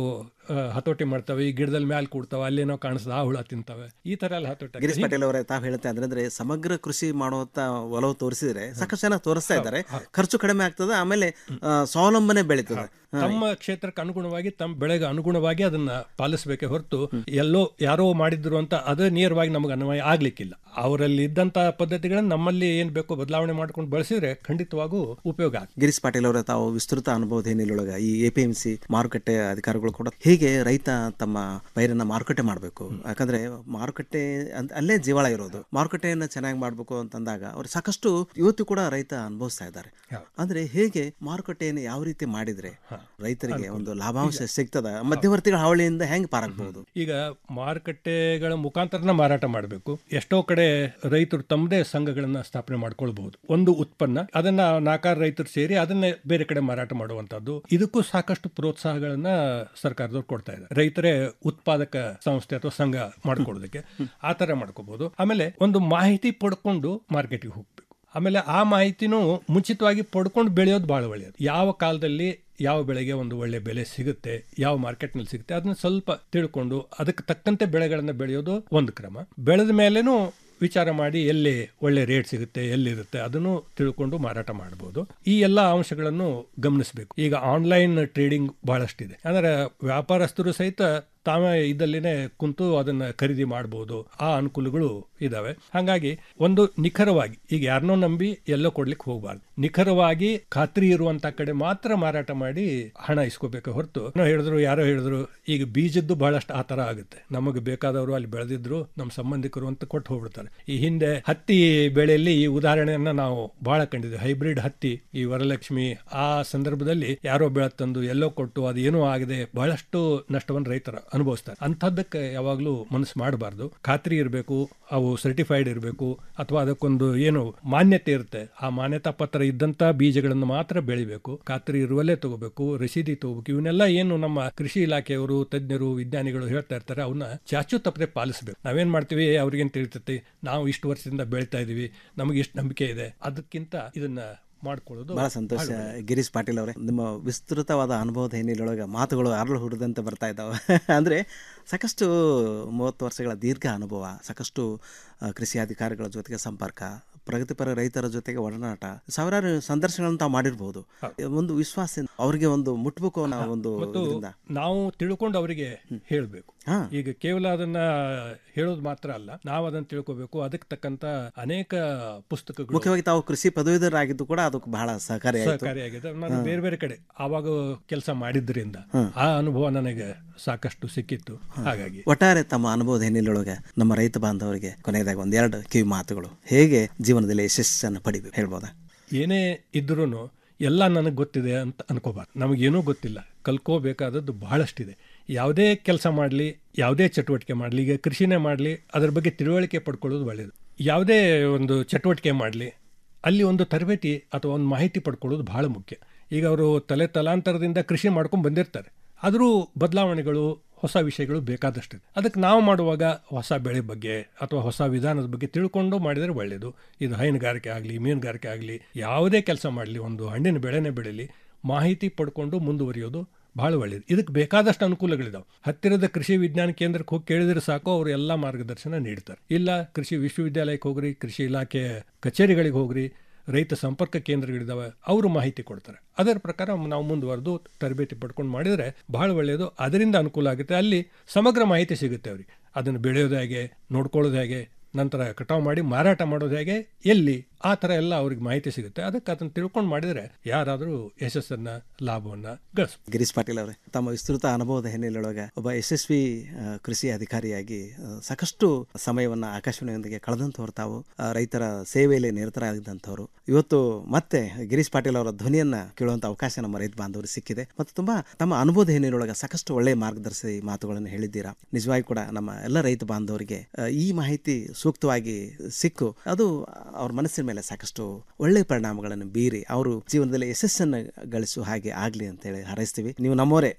ಆ, ಹತೋಟಿ ಮಾಡ್ತವೆ ಈ ಗಿಡದಲ್ಲಿ ಮ್ಯಾಲ್ ಕೂಡ್ತಾವೆ ಅಲ್ಲೇನೋ ಕಾಣಿಸ್ತದೆ ಆ ಹುಳ ತಿಂತವೆ ಈ ತರ ಎಲ್ಲ ಹತೋಟಿ ಗಿರೀಶ್ ಪಾಟೀಲ್ ಅವರೇ ತಾವು ಹೇಳ್ತಾ ಇದ್ರೆ ಅಂದ್ರೆ ಸಮಗ್ರ ಕೃಷಿ ಮಾಡುವಂತ ಒಲವು ತೋರಿಸಿದ್ರೆ ಸಾಕಷ್ಟು ಜನ ತೋರಿಸ್ತಾ ಇದ್ದಾರೆ ಖರ್ಚು ಕಡಿಮೆ ಆಗ್ತದೆ ಆಮೇಲೆ ಆ, ಸ್ವಾವಲಂಬನೆ ಬೆಳೀತದೆ ಹಾ. ತಮ್ಮ ಕ್ಷೇತ್ರಕ್ಕೆ ಅನುಗುಣವಾಗಿ ತಮ್ಮ ಬೆಳೆಗೆ ಅನುಗುಣವಾಗಿ ಅದನ್ನ ಪಾಲಿಸಬೇಕೆ ಹೊರತು ಎಲ್ಲೋ ಯಾರೋ ಮಾಡಿದ್ರು ಅಂತ ಅದು ನೇರವಾಗಿ ನಮಗೆ ಅನ್ವಯ ಆಗ್ಲಿಕ್ಕಿಲ್ಲ ಅವರಲ್ಲಿ ಇದ್ದಂತ ಪದ್ಧತಿಗಳನ್ನ ನಮ್ಮಲ್ಲಿ ಏನ್ ಬೇಕೋ ಬದಲಾವಣೆ ಮಾಡ್ಕೊಂಡು ಬಳಸಿದ್ರೆ ಖಂಡಿತವಾಗೂ ಉಪಯೋಗ ಆಗ್ತದೆ ಗಿರೀಶ್ ಪಾಟೀಲ್ ಅವರ ತಾವು ವಿಸ್ತೃತ ಅನುಭವದ ಏನಿಲ್ಲೊಳಗ ಈ ಎ ಪಿ ಎಂ ಸಿ ಮಾರುಕಟ್ಟೆ ಅಧಿಕಾರಿಗಳು ಕೂಡ ಹೇಗೆ ರೈತ ತಮ್ಮ ಪೈರನ್ನ ಮಾರುಕಟ್ಟೆ ಮಾಡಬೇಕು ಯಾಕಂದ್ರೆ ಮಾರುಕಟ್ಟೆ ಅಂತ ಅಲ್ಲೇ ಜೀವಾಳ ಇರೋದು ಮಾರುಕಟ್ಟೆಯನ್ನ ಚೆನ್ನಾಗಿ ಮಾಡಬೇಕು ಅಂತಂದಾಗ ಅವ್ರು ಸಾಕಷ್ಟು ಇವತ್ತು ಕೂಡ ರೈತ ಅನುಭವಿಸ್ತಾ ಇದ್ದಾರೆ ಅಂದ್ರೆ ಹೇಗೆ ಮಾರುಕಟ್ಟೆಯನ್ನು ಯಾವ ರೀತಿ ಮಾಡಿದ್ರೆ ರೈತರಿಗೆ ಒಂದು ಲಾಭಾಂಶ ಸಿಗ್ತದ ಮಧ್ಯವರ್ತಿಗಳ ಹಾವಳಿಯಿಂದ ಹೆಂಗ್ ಪಾರಾಗಬಹುದು ಈಗ ಮಾರುಕಟ್ಟೆಗಳ ಮುಖಾಂತರನ ಮಾರಾಟ ಮಾಡಬೇಕು ಎಷ್ಟೋ ಕಡೆ ರೈತರು ತಮ್ಮದೇ ಸಂಘಗಳನ್ನ ಸ್ಥಾಪನೆ ಮಾಡ್ಕೊಳ್ಬಹುದು ಒಂದು ಉತ್ಪನ್ನ ಅದನ್ನ ನಾಲ್ಕಾರು ರೈತರು ಸೇರಿ ಅದನ್ನೇ ಬೇರೆ ಕಡೆ ಮಾರಾಟ ಮಾಡುವಂತದ್ದು ಇದಕ್ಕೂ ಸಾಕಷ್ಟು ಪ್ರೋತ್ಸಾಹಗಳನ್ನ ಸರ್ಕಾರದವ್ರು ಕೊಡ್ತಾ ಇದ್ದಾರೆ ರೈತರೇ ಉತ್ಪಾದಕ ಸಂಸ್ಥೆ ಅಥವಾ ಸಂಘ ಮಾಡ್ಕೊಳ್ಳೋದಕ್ಕೆ ಆ ತರ ಮಾಡ್ಕೋಬಹುದು ಆಮೇಲೆ ಒಂದು ಮಾಹಿತಿ ಪಡ್ಕೊಂಡು ಮಾರ್ಕೆಟ್ಗೆ ಹೋಗ್ಬೇಕು ಆಮೇಲೆ ಆ ಮಾಹಿತಿನೂ ಮುಂಚಿತವಾಗಿ ಪಡ್ಕೊಂಡು ಬೆಳೆಯೋದು ಬಹಳ ಒಳ್ಳೆಯದು ಯಾವ ಕಾಲದಲ್ಲಿ ಯಾವ ಬೆಳೆಗೆ ಒಂದು ಒಳ್ಳೆ ಬೆಲೆ ಸಿಗುತ್ತೆ ಯಾವ ಮಾರ್ಕೆಟ್ನಲ್ಲಿ ಸಿಗುತ್ತೆ ಅದನ್ನ ಸ್ವಲ್ಪ ತಿಳ್ಕೊಂಡು ಅದಕ್ಕೆ ತಕ್ಕಂತೆ ಬೆಳೆಗಳನ್ನು ಬೆಳೆಯೋದು ಒಂದು ಕ್ರಮ ಬೆಳೆದ ಮೇಲೇನೂ ವಿಚಾರ ಮಾಡಿ ಎಲ್ಲಿ ಒಳ್ಳೆ ರೇಟ್ ಸಿಗುತ್ತೆ ಎಲ್ಲಿರುತ್ತೆ ಅದನ್ನು ತಿಳ್ಕೊಂಡು ಮಾರಾಟ ಮಾಡಬಹುದು ಈ ಎಲ್ಲ ಅಂಶಗಳನ್ನು ಗಮನಿಸಬೇಕು ಈಗ ಆನ್ಲೈನ್ ಟ್ರೇಡಿಂಗ್ ಬಹಳಷ್ಟಿದೆ ಅಂದ್ರೆ ವ್ಯಾಪಾರಸ್ಥರು ಸಹಿತ ತಾವೇ ಇದ್ದಲ್ಲಿನೇ ಕುಂತು ಅದನ್ನ ಖರೀದಿ ಮಾಡಬಹುದು ಆ ಅನುಕೂಲಗಳು ಇದಾವೆ ಹಾಗಾಗಿ ಒಂದು ನಿಖರವಾಗಿ ಈಗ ಯಾರನ್ನೋ ನಂಬಿ ಎಲ್ಲೋ ಕೊಡ್ಲಿಕ್ಕೆ ಹೋಗಬಾರ್ದು ನಿಖರವಾಗಿ ಖಾತ್ರಿ ಇರುವಂತ ಕಡೆ ಮಾತ್ರ ಮಾರಾಟ ಮಾಡಿ ಹಣ ಇಸ್ಕೋಬೇಕು ಹೊರತು ಏನೋ ಹೇಳಿದ್ರು ಯಾರೋ ಹೇಳಿದ್ರು ಈಗ ಬೀಜದ್ದು ಬಹಳಷ್ಟು ಆ ತರ ಆಗುತ್ತೆ ನಮಗೆ ಬೇಕಾದವರು ಅಲ್ಲಿ ಬೆಳೆದಿದ್ರು ನಮ್ಮ ಸಂಬಂಧಿಕರು ಅಂತ ಕೊಟ್ಟು ಹೋಗ್ಬಿಡ್ತಾರೆ ಈ ಹಿಂದೆ ಹತ್ತಿ ಬೆಳೆಯಲ್ಲಿ ಈ ಉದಾಹರಣೆಯನ್ನ ನಾವು ಬಹಳ ಕಂಡಿದ್ವಿ ಹೈಬ್ರಿಡ್ ಹತ್ತಿ ಈ ವರಲಕ್ಷ್ಮಿ ಆ ಸಂದರ್ಭದಲ್ಲಿ ಯಾರೋ ಬೆಳೆ ತಂದು ಎಲ್ಲೋ ಕೊಟ್ಟು ಅದು ಏನೂ ಆಗದೆ ಬಹಳಷ್ಟು ನಷ್ಟವನ್ನು ರೈತರ ಅನುಭವಿಸ್ತಾರೆ ಅಂಥದ್ದಕ್ಕೆ ಯಾವಾಗಲೂ ಮನಸ್ಸು ಮಾಡಬಾರ್ದು ಖಾತ್ರಿ ಇರಬೇಕು ಅವು ಸರ್ಟಿಫೈಡ್ ಇರಬೇಕು ಅಥವಾ ಅದಕ್ಕೊಂದು ಏನು ಮಾನ್ಯತೆ ಇರುತ್ತೆ ಆ ಮಾನ್ಯತಾ ಪತ್ರ ಇದ್ದಂತ ಬೀಜಗಳನ್ನು ಮಾತ್ರ ಬೆಳಿಬೇಕು ಖಾತ್ರಿ ಇರುವಲ್ಲೇ ತಗೋಬೇಕು ರಸೀದಿ ತಗೋಬೇಕು ಇವನ್ನೆಲ್ಲ ಏನು ನಮ್ಮ ಕೃಷಿ ಇಲಾಖೆಯವರು ತಜ್ಞರು ವಿಜ್ಞಾನಿಗಳು ಹೇಳ್ತಾ ಇರ್ತಾರೆ ಅವನ್ನ ಚಾಚು ತಪ್ಪದೆ ಪಾಲಿಸಬೇಕು ನಾವೇನ್ ಮಾಡ್ತೀವಿ ಅವ್ರಿಗೇನ್ ತಿಳಿತೈತಿ ನಾವು ಇಷ್ಟು ವರ್ಷದಿಂದ ಬೆಳಿತಾ ಇದೀವಿ ನಮಗೆ ಇಷ್ಟು ನಂಬಿಕೆ ಇದೆ ಅದಕ್ಕಿಂತ ಇದನ್ನ ಮಾಡ್ಕೊಳ್ಳೋದು ಬಹಳ ಸಂತೋಷ ಗಿರೀಶ್ ಪಾಟೀಲ್ ಅವರೇ ನಿಮ್ಮ ವಿಸ್ತೃತವಾದ ಅನುಭವದ ಹಿನ್ನೆಲೆಯೊಳಗೆ ಮಾತುಗಳು ಅರಳು ಹುರಿದಂತೆ ಬರ್ತಾ ಇದ್ದಾವೆ ಅಂದರೆ ಸಾಕಷ್ಟು ಮೂವತ್ತು ವರ್ಷಗಳ ದೀರ್ಘ ಅನುಭವ ಸಾಕಷ್ಟು ಆ, ಕೃಷಿ ಅಧಿಕಾರಿಗಳ ಜೊತೆಗೆ ಸಂಪರ್ಕ ಪ್ರಗತಿಪರ ರೈತರ ಜೊತೆಗೆ ಒಡನಾಟ ಸಾವಿರಾರು ಸಂದರ್ಶನಗಳನ್ನು ತಾವು ಮಾಡಿರ್ಬೋದು ಒಂದು ವಿಶ್ವಾಸ ಅವರಿಗೆ ಒಂದು ಮುಟ್ಬೇಕು ಅನ್ನೋ ಒಂದು ಮತ್ತು ಇದರಿಂದ ನಾವು ತಿಳ್ಕೊಂಡು ಅವರಿಗೆ ಹೇಳಬೇಕು ಹಾ. ಈಗ ಕೇವಲ ಅದನ್ನ ಹೇಳೋದು ಮಾತ್ರ ಅಲ್ಲ ನಾವು ಅದನ್ನ ತಿಳ್ಕೋಬೇಕು ಅದಕ್ಕೆ ತಕ್ಕಂತ ಅನೇಕ ಪುಸ್ತಕಗಳು ಮುಖ್ಯವಾಗಿ ತಾವು ಕೃಷಿ ಪದವೀಧರಾಗಿದ್ದು ಕೂಡ ಅದಕ್ಕೆ ಬಹಳ ಸಹಕಾರಿಯಾಯಿತು ಸಹಕಾರಿಯಾಗಿದೆ ನಾನು ಬೇರೆ ಬೇರೆ ಕಡೆ ಆವಾಗ ಕೆಲಸ ಮಾಡಿದ್ರಿಂದ ಹ್ಮ್. ಆ ಅನುಭವ ನನಗೆ ಸಾಕಷ್ಟು ಸಿಕ್ಕಿತ್ತು ಹಾಗಾಗಿ ಒಟ್ಟಾರೆ ತಮ್ಮ ಅನುಭವದ ಹಿನ್ನೆಲೆಯೊಳಗೆ ನಮ್ಮ ರೈತ ಬಾಂಧವರಿಗೆ ಕೊನೆಯದಾಗ ಒಂದೆರಡು ಕಿವಿ ಮಾತುಗಳು ಹೇಗೆ ಜೀವನದಲ್ಲಿ ಯಶಸ್ಸನ್ನು ಪಡಿಬೇಕು ಹೇಳ್ಬೋದಾ ಏನೇ ಇದ್ರೂ ಎಲ್ಲ ನನಗೆ ಗೊತ್ತಿದೆ ಅಂತ ಅನ್ಕೋಬಾರ್ದು ನಮಗೇನೂ ಗೊತ್ತಿಲ್ಲ ಕಲ್ಕೋಬೇಕಾದದ್ದು ಬಹಳಷ್ಟಿದೆ ಯಾವುದೇ ಕೆಲಸ ಮಾಡಲಿ ಯಾವುದೇ ಚಟುವಟಿಕೆ ಮಾಡಲಿ ಈಗ ಕೃಷಿನೇ ಮಾಡಲಿ ಅದರ ಬಗ್ಗೆ ತಿಳುವಳಿಕೆ ಪಡ್ಕೊಳ್ಳೋದು ಒಳ್ಳೆಯದು ಯಾವುದೇ ಒಂದು ಚಟುವಟಿಕೆ ಮಾಡಲಿ ಅಲ್ಲಿ ಒಂದು ತರಬೇತಿ ಅಥವಾ ಒಂದು ಮಾಹಿತಿ ಪಡ್ಕೊಳ್ಳೋದು ಬಹಳ ಮುಖ್ಯ ಈಗ ಅವರು ತಲೆ ತಲಾಂತರದಿಂದ ಕೃಷಿ ಮಾಡ್ಕೊಂಡು ಬಂದಿರ್ತಾರೆ ಆದರೂ ಬದಲಾವಣೆಗಳು ಹೊಸ ವಿಷಯಗಳು ಬೇಕಾದಷ್ಟಿದೆ ಅದಕ್ಕೆ ನಾವು ಮಾಡುವಾಗ ಹೊಸ ಬೆಳೆ ಬಗ್ಗೆ ಅಥವಾ ಹೊಸ ವಿಧಾನದ ಬಗ್ಗೆ ತಿಳ್ಕೊಂಡು ಮಾಡಿದರೆ ಒಳ್ಳೆಯದು ಇದು ಹೈನುಗಾರಿಕೆ ಆಗಲಿ ಮೀನುಗಾರಿಕೆ ಆಗಲಿ ಯಾವುದೇ ಕೆಲಸ ಮಾಡಲಿ ಒಂದು ಹಣ್ಣಿನ ಬೆಳೆನೇ ಬೆಳೀಲಿ ಮಾಹಿತಿ ಪಡ್ಕೊಂಡು ಮುಂದುವರಿಯೋದು ಬಹಳ ಒಳ್ಳೆಯದು ಇದಕ್ಕೆ ಬೇಕಾದಷ್ಟು ಅನುಕೂಲಗಳಿದಾವೆ ಹತ್ತಿರದ ಕೃಷಿ ವಿಜ್ಞಾನ ಕೇಂದ್ರಕ್ಕೆ ಹೋಗಿ ಕೇಳಿದ್ರೆ ಸಾಕು ಅವರು ಎಲ್ಲ ಮಾರ್ಗದರ್ಶನ ನೀಡ್ತಾರೆ ಇಲ್ಲ ಕೃಷಿ ವಿಶ್ವವಿದ್ಯಾಲಯಕ್ಕೆ ಹೋಗ್ರಿ ಕೃಷಿ ಇಲಾಖೆ ಕಚೇರಿಗಳಿಗೆ ಹೋಗ್ರಿ ರೈತ ಸಂಪರ್ಕ ಕೇಂದ್ರಗಳಿದಾವೆ ಅವರು ಮಾಹಿತಿ ಕೊಡ್ತಾರೆ ಅದರ ಪ್ರಕಾರ ನಾವು ಮುಂದುವರೆದು ತರಬೇತಿ ಪಡ್ಕೊಂಡು ಮಾಡಿದರೆ ಬಹಳ ಒಳ್ಳೆಯದು ಅದರಿಂದ ಅನುಕೂಲ ಆಗುತ್ತೆ ಅಲ್ಲಿ ಸಮಗ್ರ ಮಾಹಿತಿ ಸಿಗುತ್ತೆ ಅವ್ರಿಗೆ ಅದನ್ನು ಬೆಳೆಯೋದು ಹೇಗೆ ನೋಡ್ಕೊಳ್ಳೋದು ಹೇಗೆ ನಂತರ ಕಟಾವು ಮಾಡಿ ಮಾರಾಟ ಮಾಡೋದು ಹೇಗೆ ಎಲ್ಲಿ ಆ ಥರ ಎಲ್ಲ ಅವ್ರಿಗೆ ಮಾಹಿತಿ ಸಿಗುತ್ತೆ ಅದಕ್ಕೆ ಅದನ್ನು ತಿಳ್ಕೊಂಡು ಮಾಡಿದರೆ ಯಾರಾದರೂ ಯಶಸ್ಸನ್ನ ಲಾಭವನ್ನ ಗಳಿಸ್ಬೋದು ಗಿರೀಶ್ ಪಾಟೀಲ್ ಅವರೇ ತಮ್ಮ ವಿಸ್ತೃತ ಅನುಭವದ ಹಿನ್ನೆಲೆಯೊಳಗೆ ಒಬ್ಬ ಯಶಸ್ವಿ ಆ, ಕೃಷಿ ಅಧಿಕಾರಿಯಾಗಿ ಆ, ಸಾಕಷ್ಟು ಸಮಯವನ್ನು ಆಕಾಶವಾಣಿಯೊಂದಿಗೆ ಕಳೆದಂಥವ್ರು ತಾವು ಆ, ರೈತರ ಸೇವೆಯಲ್ಲಿ ನಿರತರಾಗಿದ್ದಂಥವ್ರು ಇವತ್ತು ಮತ್ತೆ ಗಿರೀಶ್ ಪಾಟೀಲ್ ಅವರ ಧ್ವನಿಯನ್ನ ಕೇಳುವಂಥ ಅವಕಾಶ ನಮ್ಮ ರೈತ ಬಾಂಧವರಿಗೆ ಸಿಕ್ಕಿದೆ ಮತ್ತು ತುಂಬಾ ತಮ್ಮ ಅನುಭವದ ಹಿನ್ನೆಲೆಯೊಳಗೆ ಸಾಕಷ್ಟು ಒಳ್ಳೆಯ ಮಾರ್ಗದರ್ಶಿ ಮಾತುಗಳನ್ನು ಹೇಳಿದ್ದೀರಾ ನಿಜವಾಗಿ ಕೂಡ ನಮ್ಮ ಎಲ್ಲ ರೈತ ಬಾಂಧವರಿಗೆ ಆ, ಈ ಮಾಹಿತಿ ಸೂಕ್ತವಾಗಿ ಸಿಕ್ಕು ಅದು ಅವ್ರ ಮನಸ್ಸಿನ ಮೇಲೆ ಸಾಕಷ್ಟು ಒಳ್ಳೆಯ ಪರಿಣಾಮಗಳನ್ನು ಬೀರಿ ಅವರು ಜೀವನದಲ್ಲಿ ಯಶಸ್ಸನ್ನು ಗಳಿಸುವ ಹಾಗೆ ಆಗಲಿ ಅಂತೇಳಿ ಹಾರೈಸ್ತೀವಿ ನೀವು ನಮ್ಮವರೇ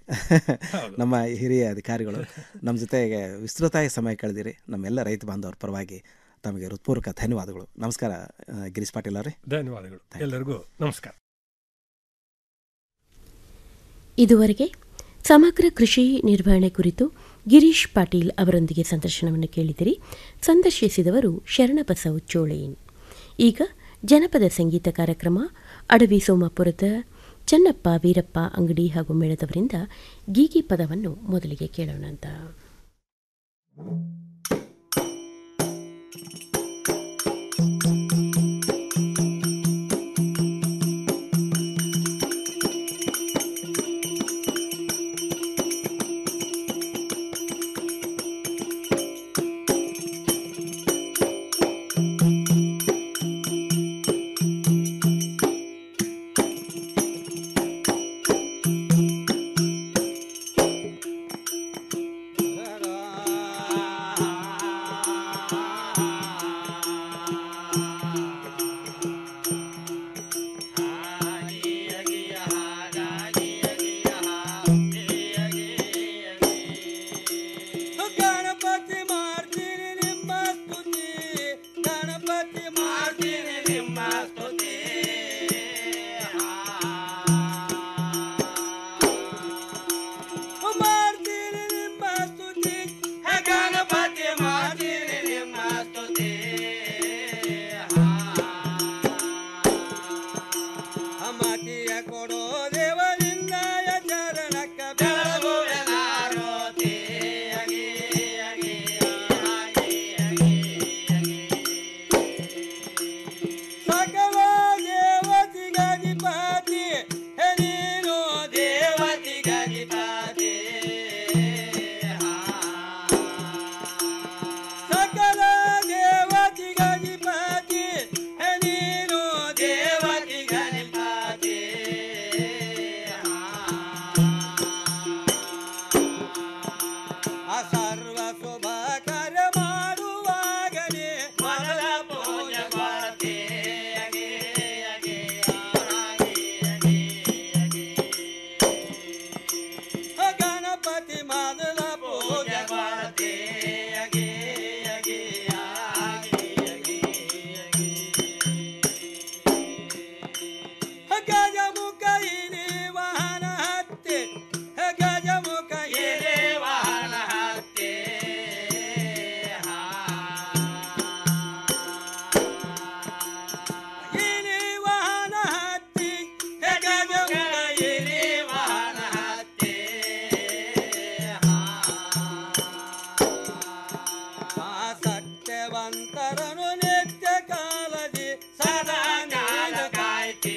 ನಮ್ಮ ಹಿರಿಯ ಅಧಿಕಾರಿಗಳು ನಮ್ಮ ಜೊತೆಗೆ ವಿಸ್ತೃತವಾಗಿ ಸಮಯ ಕಳೆದಿರಿ ನಮ್ಮೆಲ್ಲ ರೈತ ಬಾಂಧವರ ಪರವಾಗಿ ತಮಗೆ ಹೃತ್ಪೂರ್ವಕ ಧನ್ಯವಾದಗಳು ನಮಸ್ಕಾರ ಆ, ಗಿರೀಶ್ ಪಾಟೀಲ್ ಅವರೇ ಧನ್ಯವಾದಗಳು ಎಲ್ಲರಿಗೂ ನಮಸ್ಕಾರ ಇದುವರೆಗೆ ಸಮಗ್ರ ಕೃಷಿ ನಿರ್ವಹಣೆ ಕುರಿತು ಗಿರೀಶ್ ಪಾಟೀಲ್ ಅವರೊಂದಿಗೆ ಸಂದರ್ಶನವನ್ನು ಕೇಳಿದಿರಿ ಸಂದರ್ಶಿಸಿದವರು ಶರಣಬಸವ್ ಚೋಳೇನ್ ಈಗ ಜನಪದ ಸಂಗೀತ ಕಾರ್ಯಕ್ರಮ ಅಡವಿ ಸೋಮಾಪುರದ ಚನ್ನಪ್ಪ ವೀರಪ್ಪ ಅಂಗಡಿ ಹಾಗೂ ಮೇಳದವರಿಂದ ಗೀಗಿ ಪದವನ್ನು ಮೊದಲಿಗೆ ಕೇಳೋಣ ಅಂತ ಗಣಪತಿ ಮಾಡ್ತೀನಿ ನಿಮ್ಮ ಸ್ತುತಿ ಗಣಪತಿ ಮಾಡ್ತೀನಿ ನಿಮ್ಮ ಸ್ತುತಿ ಮಾಡ್ತೀನಿ ನಿಮ್ಮ ಸ್ತುತಿ ಹೇ ಗಣಪತಿ ಮಾಡ್ತೀನಿ ನಿಮ್ಮ ಸ್ತುತಿ ಮತಿಯ ಕೊಡೋ ದೇವರಿಂದ ಚರಣಕ್ಕ ಬೆಳಗುವೆನಾರೋತಿ ಸಕಲ ದೇವತಿಗಧಿಪತಿ ಹೇ ನೀನು ದೇವತಿಗಧಿಪತಿ ಸಕಲ ದೇವತಿಗಧಿಪತಿ ಹೇ ನೀನು ದೇವತಿಗಧಿಪತಿ ಆ ಸರ್ವ ಶುಭ ಕಾರ್ಯ ಮಾಡುವಾಗಲೇ ಮೊದಲ ಪೂಜೆ ಕೊಡ್ತೀ ಗಣಪತಿ ಮೊದಲ ಪೂಜೆ ಕೊಡ್ತೀ ಗಜಮುಖ ಇಲಿ ವಾಹನ ಹತ್ತಿ ಗಜಮುಖ ಇಲಿ ವಾಹನ ಹತ್ತಿ ಇಲಿ ವಾಹನ ಹತ್ತಿ ಗಜಮುಖ ಇಲಿ ವಾಹನ ಹತ್ತಿ ಆ ಸತ್ಯವಂತರನು ನಿತ್ಯ ಕಾಲದಿ ಸದಾ ಜ್ಞಾನ ಕಾಯ್ತಿ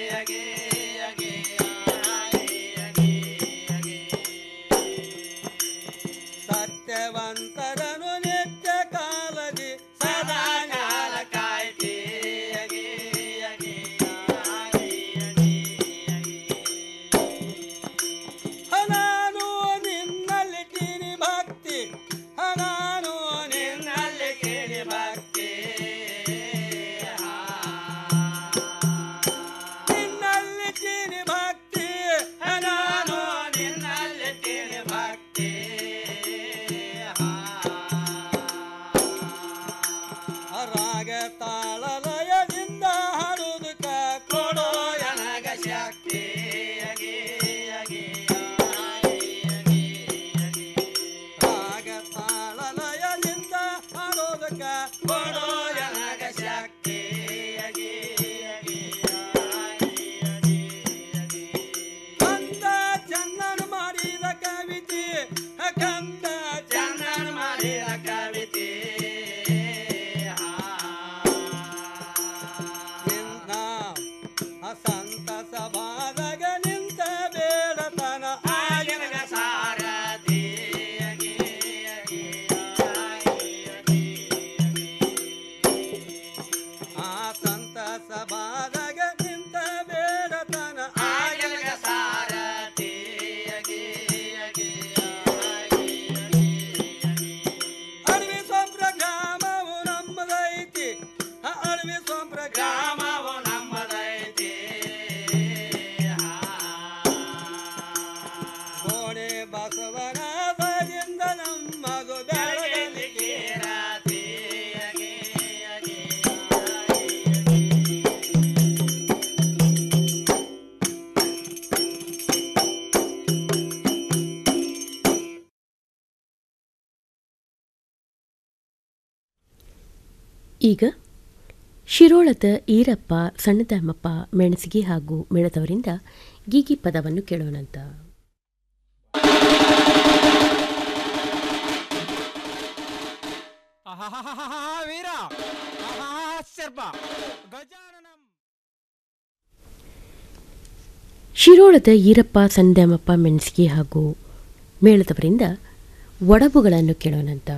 ಸತ್ಯವಂತರನು ನಿತ್ಯ ಕಾಲದಿ ಸದಾ ಜ್ಞಾನ ಕಾಯ್ತಿ ನಾನು ನಿನ್ನಲ್ಲಿ ಕಿರಿ ಭಕ್ತಿ ನಾನು ನಿನ್ನಲ್ಲಿ ಕಿರಿ ಭಕ್ತಿ ನಿನ್ನಲ್ಲಿ ಕಿರಿ ಭಕ್ತಿ ನಾನು ನಿನ್ನಲ್ಲಿ ಕಿರಿ ಭಕ್ತಿ ರಾಗ ತಾಳಲಯದಿಂದ ಹಾಡುವುದಕ್ಕ ಕೊಡೋ ನನಗ ಶಕ್ತಿ ರಾಗ ತಾಳಲಯದಿಂದ ಹಾಡೋದಕ್ಕ ಕೊಡೋ ನನಗ ಶಕ್ತಿ ಅಂತ ಚಂದನ ಮಾಡಿದ ಕವಿತೆ ಈಗ ಶಿರೋಳದ ಈರಪ್ಪ ಸಣ್ಣದಾಮಪ್ಪ ಮೆಣಸಿಗೆ ಹಾಗೂ ಮೇಳದವರಿಂದ ಗೀಗಿ ಪದವನ್ನು ಕೇಳೋಣಂತ ವೀರ ಸರ್ಪ ಗಜಾನನಂ ಶಿರೋಳದ ಈರಪ್ಪ ಸಂದ್ಯಾಮಪ್ಪ ಮೆಣಸಿಗೆ ಹಾಗೂ ಮೇಳದವರಿಂದ ಒಡಬುಗಳನ್ನು ಕೇಳೋಣಂತ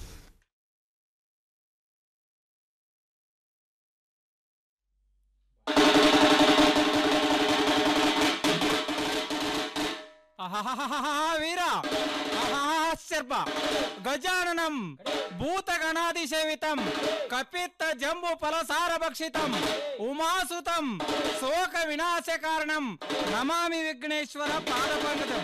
ವೀರ ಸರ್ಪ ಗಜಾನನಂ ಭೂತಗಣಾದಿ ಸೇವಿತಂ ಕಪಿತ್ತ ಜಂಬು ಫಲಸಾರ ಭಕ್ಷಿತಂ ಉಮಾಸುತಂ ಶೋಕ ವಿನಾಶ ಕಾರಣಂ ನಮಾಮಿ ವಿಘ್ನೇಶ್ವರ ಪಾದಪಂಕಜಂ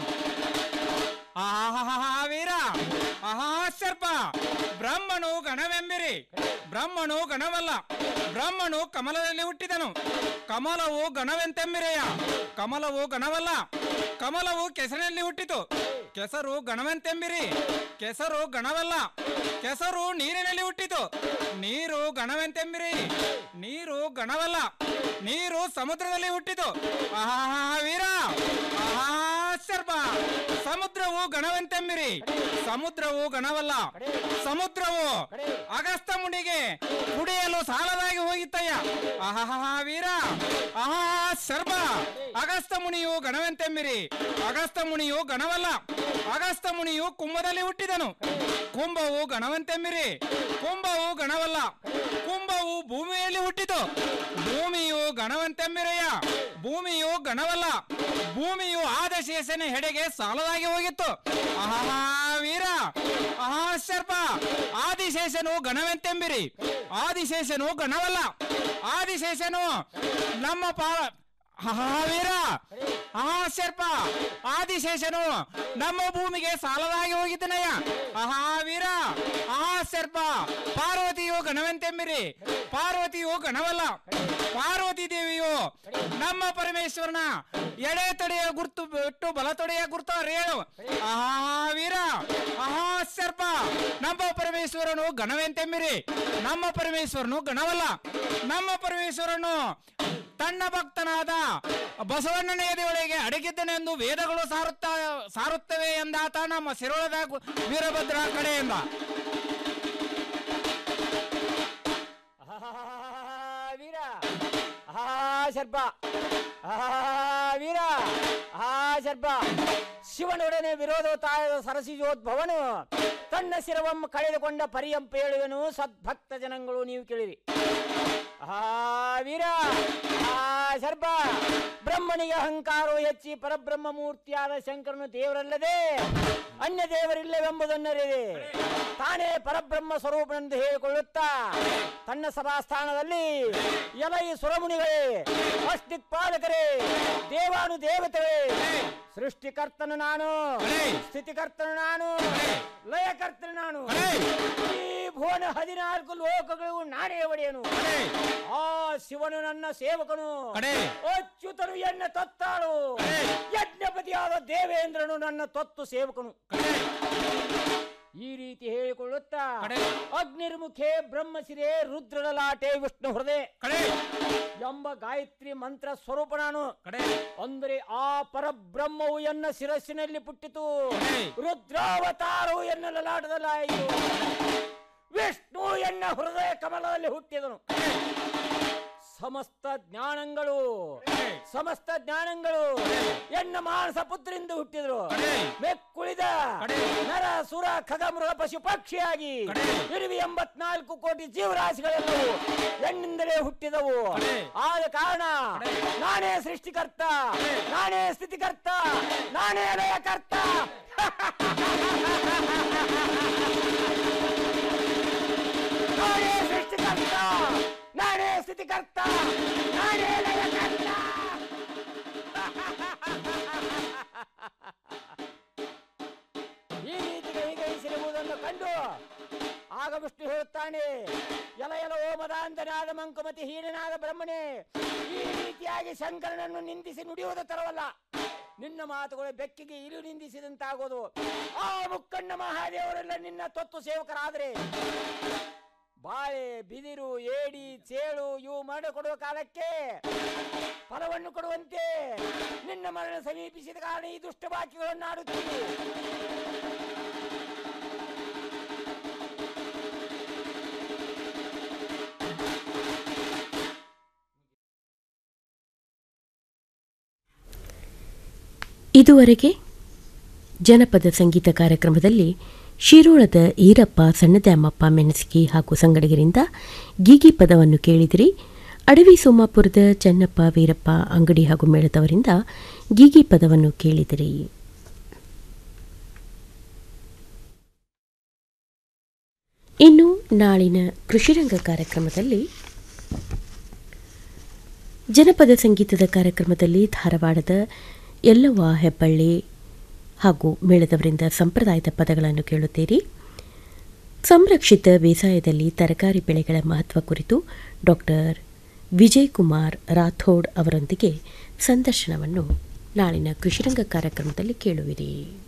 ಆಹಾ ವೀರ ಆಹಾ ಸರ್ಪ ಬ್ರಹ್ಮನು ಗಣವೆಂಬಿರಿ ಬ್ರಹ್ಮನು ಗಣವಲ್ಲ ಬ್ರಹ್ಮನು ಕಮಲದಲ್ಲಿ ಹುಟ್ಟಿದನು ಕಮಲವು ಗಣವೆಂತೆಂಬಿರೆಯ ಕಮಲವು ಗಣವಲ್ಲ ಕಮಲವು ಕೆಸರಿನಲ್ಲಿ ಹುಟ್ಟಿತು ಕೆಸರು ಗಣವೆಂತೆಂಬಿರಿ ಕೆಸರು ಗಣವಲ್ಲ ಕೆಸರು ನೀರಿನಲ್ಲಿ ಹುಟ್ಟಿತು ನೀರು ಗಣವೆಂತೆಂಬಿರಿ ನೀರು ಗಣವಲ್ಲ ನೀರು ಸಮುದ್ರದಲ್ಲಿ ಹುಟ್ಟಿತು ಆಹಾ ವೀರ ಆಹಾ ಸರ್ಪ ಸಮುದ್ರವು ಗಣವಂತೆಂಬಿರಿ ಸಮುದ್ರವು ಗಣವಲ್ಲ ಸಮುದ್ರವು ಅಗಸ್ತ ಮುನಿಗೆ ಕುಡಿಯಲು ಸಾಲದಾಗಿ ಹೋಗಿತ್ತಯ್ಯ ಆಹಾ ವೀರ ಆಹಾ ಸರ್ಪ ಅಗಸ್ತ ಮುನಿಯು ಗಣವಂತೆಂಬಿರಿ ಅಗಸ್ತ ಮುನಿಯು ಗಣವಲ್ಲ ಅಗಸ್ತ ಮುನಿಯು ಕುಂಭದಲ್ಲಿ ಹುಟ್ಟಿದನು ಕುಂಭವು ಗಣವಂತೆಂಬಿರಿ ಕುಂಭವು ಗಣವಲ್ಲ ಕುಂಭವು ಭೂಮಿಯಲ್ಲಿ ಹುಟ್ಟಿತು ಭೂಮಿಯು ಗಣವಂತೆಂಬಿರಯ್ಯ ಭೂಮಿಯು ಗಣವಲ್ಲ ಭೂಮಿಯು ಆದಶೇಷನ ಹೆಡೆಗೆ ಸಾಲದಾಗಿ ಹೋಗಿತ್ತು ಆಹಾ ವೀರ ಆಹಾ ಸರ್ಪ ಆದಿಶೇಷನು ಗಣವೆಂತೆಂಬಿರಿ ಆದಿಶೇಷನು ಗಣವಲ್ಲ ಆದಿಶೇಷನು ನಮ್ಮ ಪಾ ಆಹಾ ವೀರ ಆಹಾ ಸರ್ಪ ಆದಿಶೇಷನು ನಮ್ಮ ಭೂಮಿಗೆ ಸಾಲದಾಗಿ ಹೋಗಿದ್ದನಯ್ಯ ಆಹಾ ವೀರ ಆಹಾ ಸರ್ಪ ಪಾರ್ವತಿಯು ಗಣವೆಂತೆಂಬಿರಿ ಪಾರ್ವತಿಯು ಗಣವಲ್ಲ ಪಾರ್ವತಿ ದೇವಿಯು ನಮ್ಮ ಪರಮೇಶ್ವರನ ಎಡೆ ತೊಡೆಯ ಗುರ್ತು ಬಿಟ್ಟು ಬಲ ತೊಡೆಯ ಗುರ್ತು ಅರಿಯಳು ಆಹಾ ವೀರ ಆಹಾ ಸರ್ಪ ನಮ್ಮ ಪರಮೇಶ್ವರನು ಗಣವೆಂತೆಂಬಿರಿ ನಮ್ಮ ಪರಮೇಶ್ವರನು ಗಣವಲ್ಲ ನಮ್ಮ ಪರಮೇಶ್ವರನು ತನ್ನ ಭಕ್ತನಾದ ಬಸವಣ್ಣನ ಎದೆಯೊಳಗೆ ಅಡಗಿದ್ದನೆಂದು ವೇದಗಳು ಸಾರುತ್ತಾ ಸಾರುತ್ತವೆ ಎಂದಾತ ನಮ್ಮ ಸಿರೋಳದ ಗು- ವೀರಭದ್ರ ಕಡೆಯಿಂದ ವೀರ ಆಹಾ ಸರ್ಪ ಆಹಾ ವೀರ ಆಹಾ ಸರ್ಪ ಶಿವನೊಡನೆ ವಿರೋಧೋತಾಯದ ಸರಸಿಜೋದ್ಭವನು ತನ್ನ ಶಿರವಂ ಕಳೆದುಕೊಂಡ ಪರ್ಯಂಪ ಹೇಳುವೆನು ಸದ್ಭಕ್ತ ಜನಗಳು ನೀವು ಕೇಳಿರಿ ಆಹಾ ವೀರ ಆಹಾ ಸರ್ಪ ಬ್ರಹ್ಮನಿಗೆ ಅಹಂಕಾರವು ಹೆಚ್ಚಿ ಪರಬ್ರಹ್ಮ ಮೂರ್ತಿಯಾದ ಶಂಕರನು ದೇವರಲ್ಲದೆ ಅನ್ಯ ದೇವರಿಲ್ಲವೆಂಬುದನ್ನರಿದೆ ತಾನೇ ಪರಬ್ರಹ್ಮ ಸ್ವರೂಪನೆಂದು ಹೇಳಿಕೊಳ್ಳುತ್ತಾ ತನ್ನ ಸಭಾಸ್ಥಾನದಲ್ಲಿ ಎಲೈ ಸುರಮುನಿಗಳೇ ಅಷ್ಟಿಕ್ಪಾಲಕರೇ ದೇವಾನು ದೇವತೆಗಳೇ ಸೃಷ್ಟಿಕರ್ತನು ನಾನು ಸ್ಥಿತಿಕರ್ತನು ನಾನು ಲಯಕರ್ತನು ನಾನು ಈ ಭುವನ ಹದಿನಾಲ್ಕು ಲೋಕಗಳು ನಾನೇ ಒಡೆಯನು ಆ ಶಿವನು ನನ್ನ ಸೇವಕನು ಅಚ್ಯುತನು ಎನ್ನ ತತ್ತಾಳು ಯಜ್ಞಪತಿಯಾದ ದೇವೇಂದ್ರನು ನನ್ನ ತೊತ್ತು ಸೇವಕನು ಈ ರೀತಿ ಹೇಳಿಕೊಳ್ಳುತ್ತಾ ಅಗ್ನಿರ್ಮುಖೆ ಬ್ರಹ್ಮಶಿರೆ ರುದ್ರಲಾಟೆ ವಿಷ್ಣು ಹೃದಯ ಎಂಬ ಗಾಯತ್ರಿ ಮಂತ್ರ ಸ್ವರೂಪ ನಾನು ಅಂದರೆ ಆ ಪರಬ್ರಹ್ಮವು ಎನ್ನ ಶಿರಸ್ಸಿನಲ್ಲಿ ಪುಟ್ಟಿತು ರುದ್ರಾವತಾರವು ಎನ್ನ ಲಲಾಟದಲ್ಲಾಯಿತು ವಿಷ್ಣು ಎನ್ನ ಹೃದಯ ಕಮಲದಲ್ಲಿ ಹುಟ್ಟಿದನು ಸಮಸ್ತ ಜ್ಞಾನಗಳು ಸಮಸ್ತ ಜ್ಞಾನಗಳು ಎನ್ನ ಮಾನಸ ಪುತ್ರಿಂದ ಹುಟ್ಟಿದ್ರು ಬೆಕ್ಕುಳಿದ ನರ ಸುರ ಖಗ ಮೃಗ ಪಶು ಪಕ್ಷಿಯಾಗಿ ಇರುವಿ ಎಂಬತ್ನಾಲ್ಕು ಕೋಟಿ ಜೀವರಾಶಿಗಳೆಲ್ಲವೂ ಹೆಣ್ಣಿಂದಲೇ ಹುಟ್ಟಿದವು ಆದ ಕಾರಣ ನಾನೇ ಸೃಷ್ಟಿಕರ್ತ ನಾನೇ ಸ್ಥಿತಿಕರ್ತ ನಾನೇ ಲಯಕರ್ತ ನಾನೇ ಸೃಷ್ಟಿಕರ್ತ ನಾನೇ ಸ್ಥಿತಿಕರ್ತ ನಾನೇ ಲಯಕರ್ತ ಈ ರೀತಿ ಕೈಗೈಸಿರುವುದನ್ನು ಕಂಡು ಆಗ ವಿಷ್ಣು ಹೇಳುತ್ತಾನೆ ಎಲ ಎಲ ಓಮದಾಂತನಾದ ಮಂಕುಮತಿ ಹೀನನಾದ ಬ್ರಹ್ಮನೇ ಈ ರೀತಿಯಾಗಿ ಶಂಕರನನ್ನು ನಿಂದಿಸಿ ನುಡಿಯುವುದು ತರವಲ್ಲ ನಿನ್ನ ಮಾತುಗಳು ಬೆಕ್ಕಿಗೆ ಇರು ನಿಂದಿಸಿದಂತಾಗೋದು ಆ ಮುಕ್ಕಣ್ಣ ಮಹಾದೇವರೆಲ್ಲ ನಿನ್ನ ತೊತ್ತು ಸೇವಕರಾದರೆ ಬಾಳೆ ಬಿದಿರು ಏಡಿ ಚೇಳು ಇವು ಮರಣ ಕೊಡುವ ಕಾಲಕ್ಕೆ ಫಲವನ್ನು ಕೊಡುವಂತೆ ನಿನ್ನ ಮರಣ ಸಮೀಪಿಸಿದ ಕಾರಣ ಈ ದುಷ್ಟ ಬಾಕಿಗಳನ್ನು ಆಡುತ್ತೀವಿ ಇದುವರೆಗೆ ಜನಪದ ಸಂಗೀತ ಕಾರ್ಯಕ್ರಮದಲ್ಲಿ ಶಿರೋಳದ ಈರಪ್ಪ ಸಣ್ಣದ್ಯಾಮಪ್ಪ ಮೆಣಸಿಗೆ ಹಾಗೂ ಸಂಗಡಿಗರಿಂದ ಗೀಗಿ ಪದವನ್ನು ಕೇಳಿದಿರಿ ಅಡವಿ ಸೋಮಾಪುರದ ಚೆನ್ನಪ್ಪ ವೀರಪ್ಪ ಅಂಗಡಿ ಹಾಗೂ ಮೇಳದವರಿಂದ ಗೀಗಿ ಪದವನ್ನು ಕೇಳಿದಿರಿ ಇನ್ನು ನಾಳಿನ ಕೃಷಿರಂಗ ಕಾರ್ಯಕ್ರಮದಲ್ಲಿ ಜನಪದ ಸಂಗೀತದ ಕಾರ್ಯಕ್ರಮದಲ್ಲಿ ಧಾರವಾಡದ ಎಲ್ಲವ್ವ ಹೆಬ್ಬಳ್ಳಿ ಹಾಗೂ ಮೇಳದವರಿಂದ ಸಂಪ್ರದಾಯದ ಪದಗಳನ್ನು ಕೇಳುತ್ತೀರಿ ಸಂರಕ್ಷಿತ ಬೇಸಾಯದಲ್ಲಿ ತರಕಾರಿ ಬೆಳೆಗಳ ಮಹತ್ವ ಕುರಿತು ಡಾಕ್ಟರ್ ವಿಜಯ್ ಕುಮಾರ್ ರಾಥೋಡ್ ಅವರೊಂದಿಗೆ ಸಂದರ್ಶನವನ್ನು ನಾಳಿನ ಕೃಷಿರಂಗ ಕಾರ್ಯಕ್ರಮದಲ್ಲಿ ಕೇಳುವಿರಿ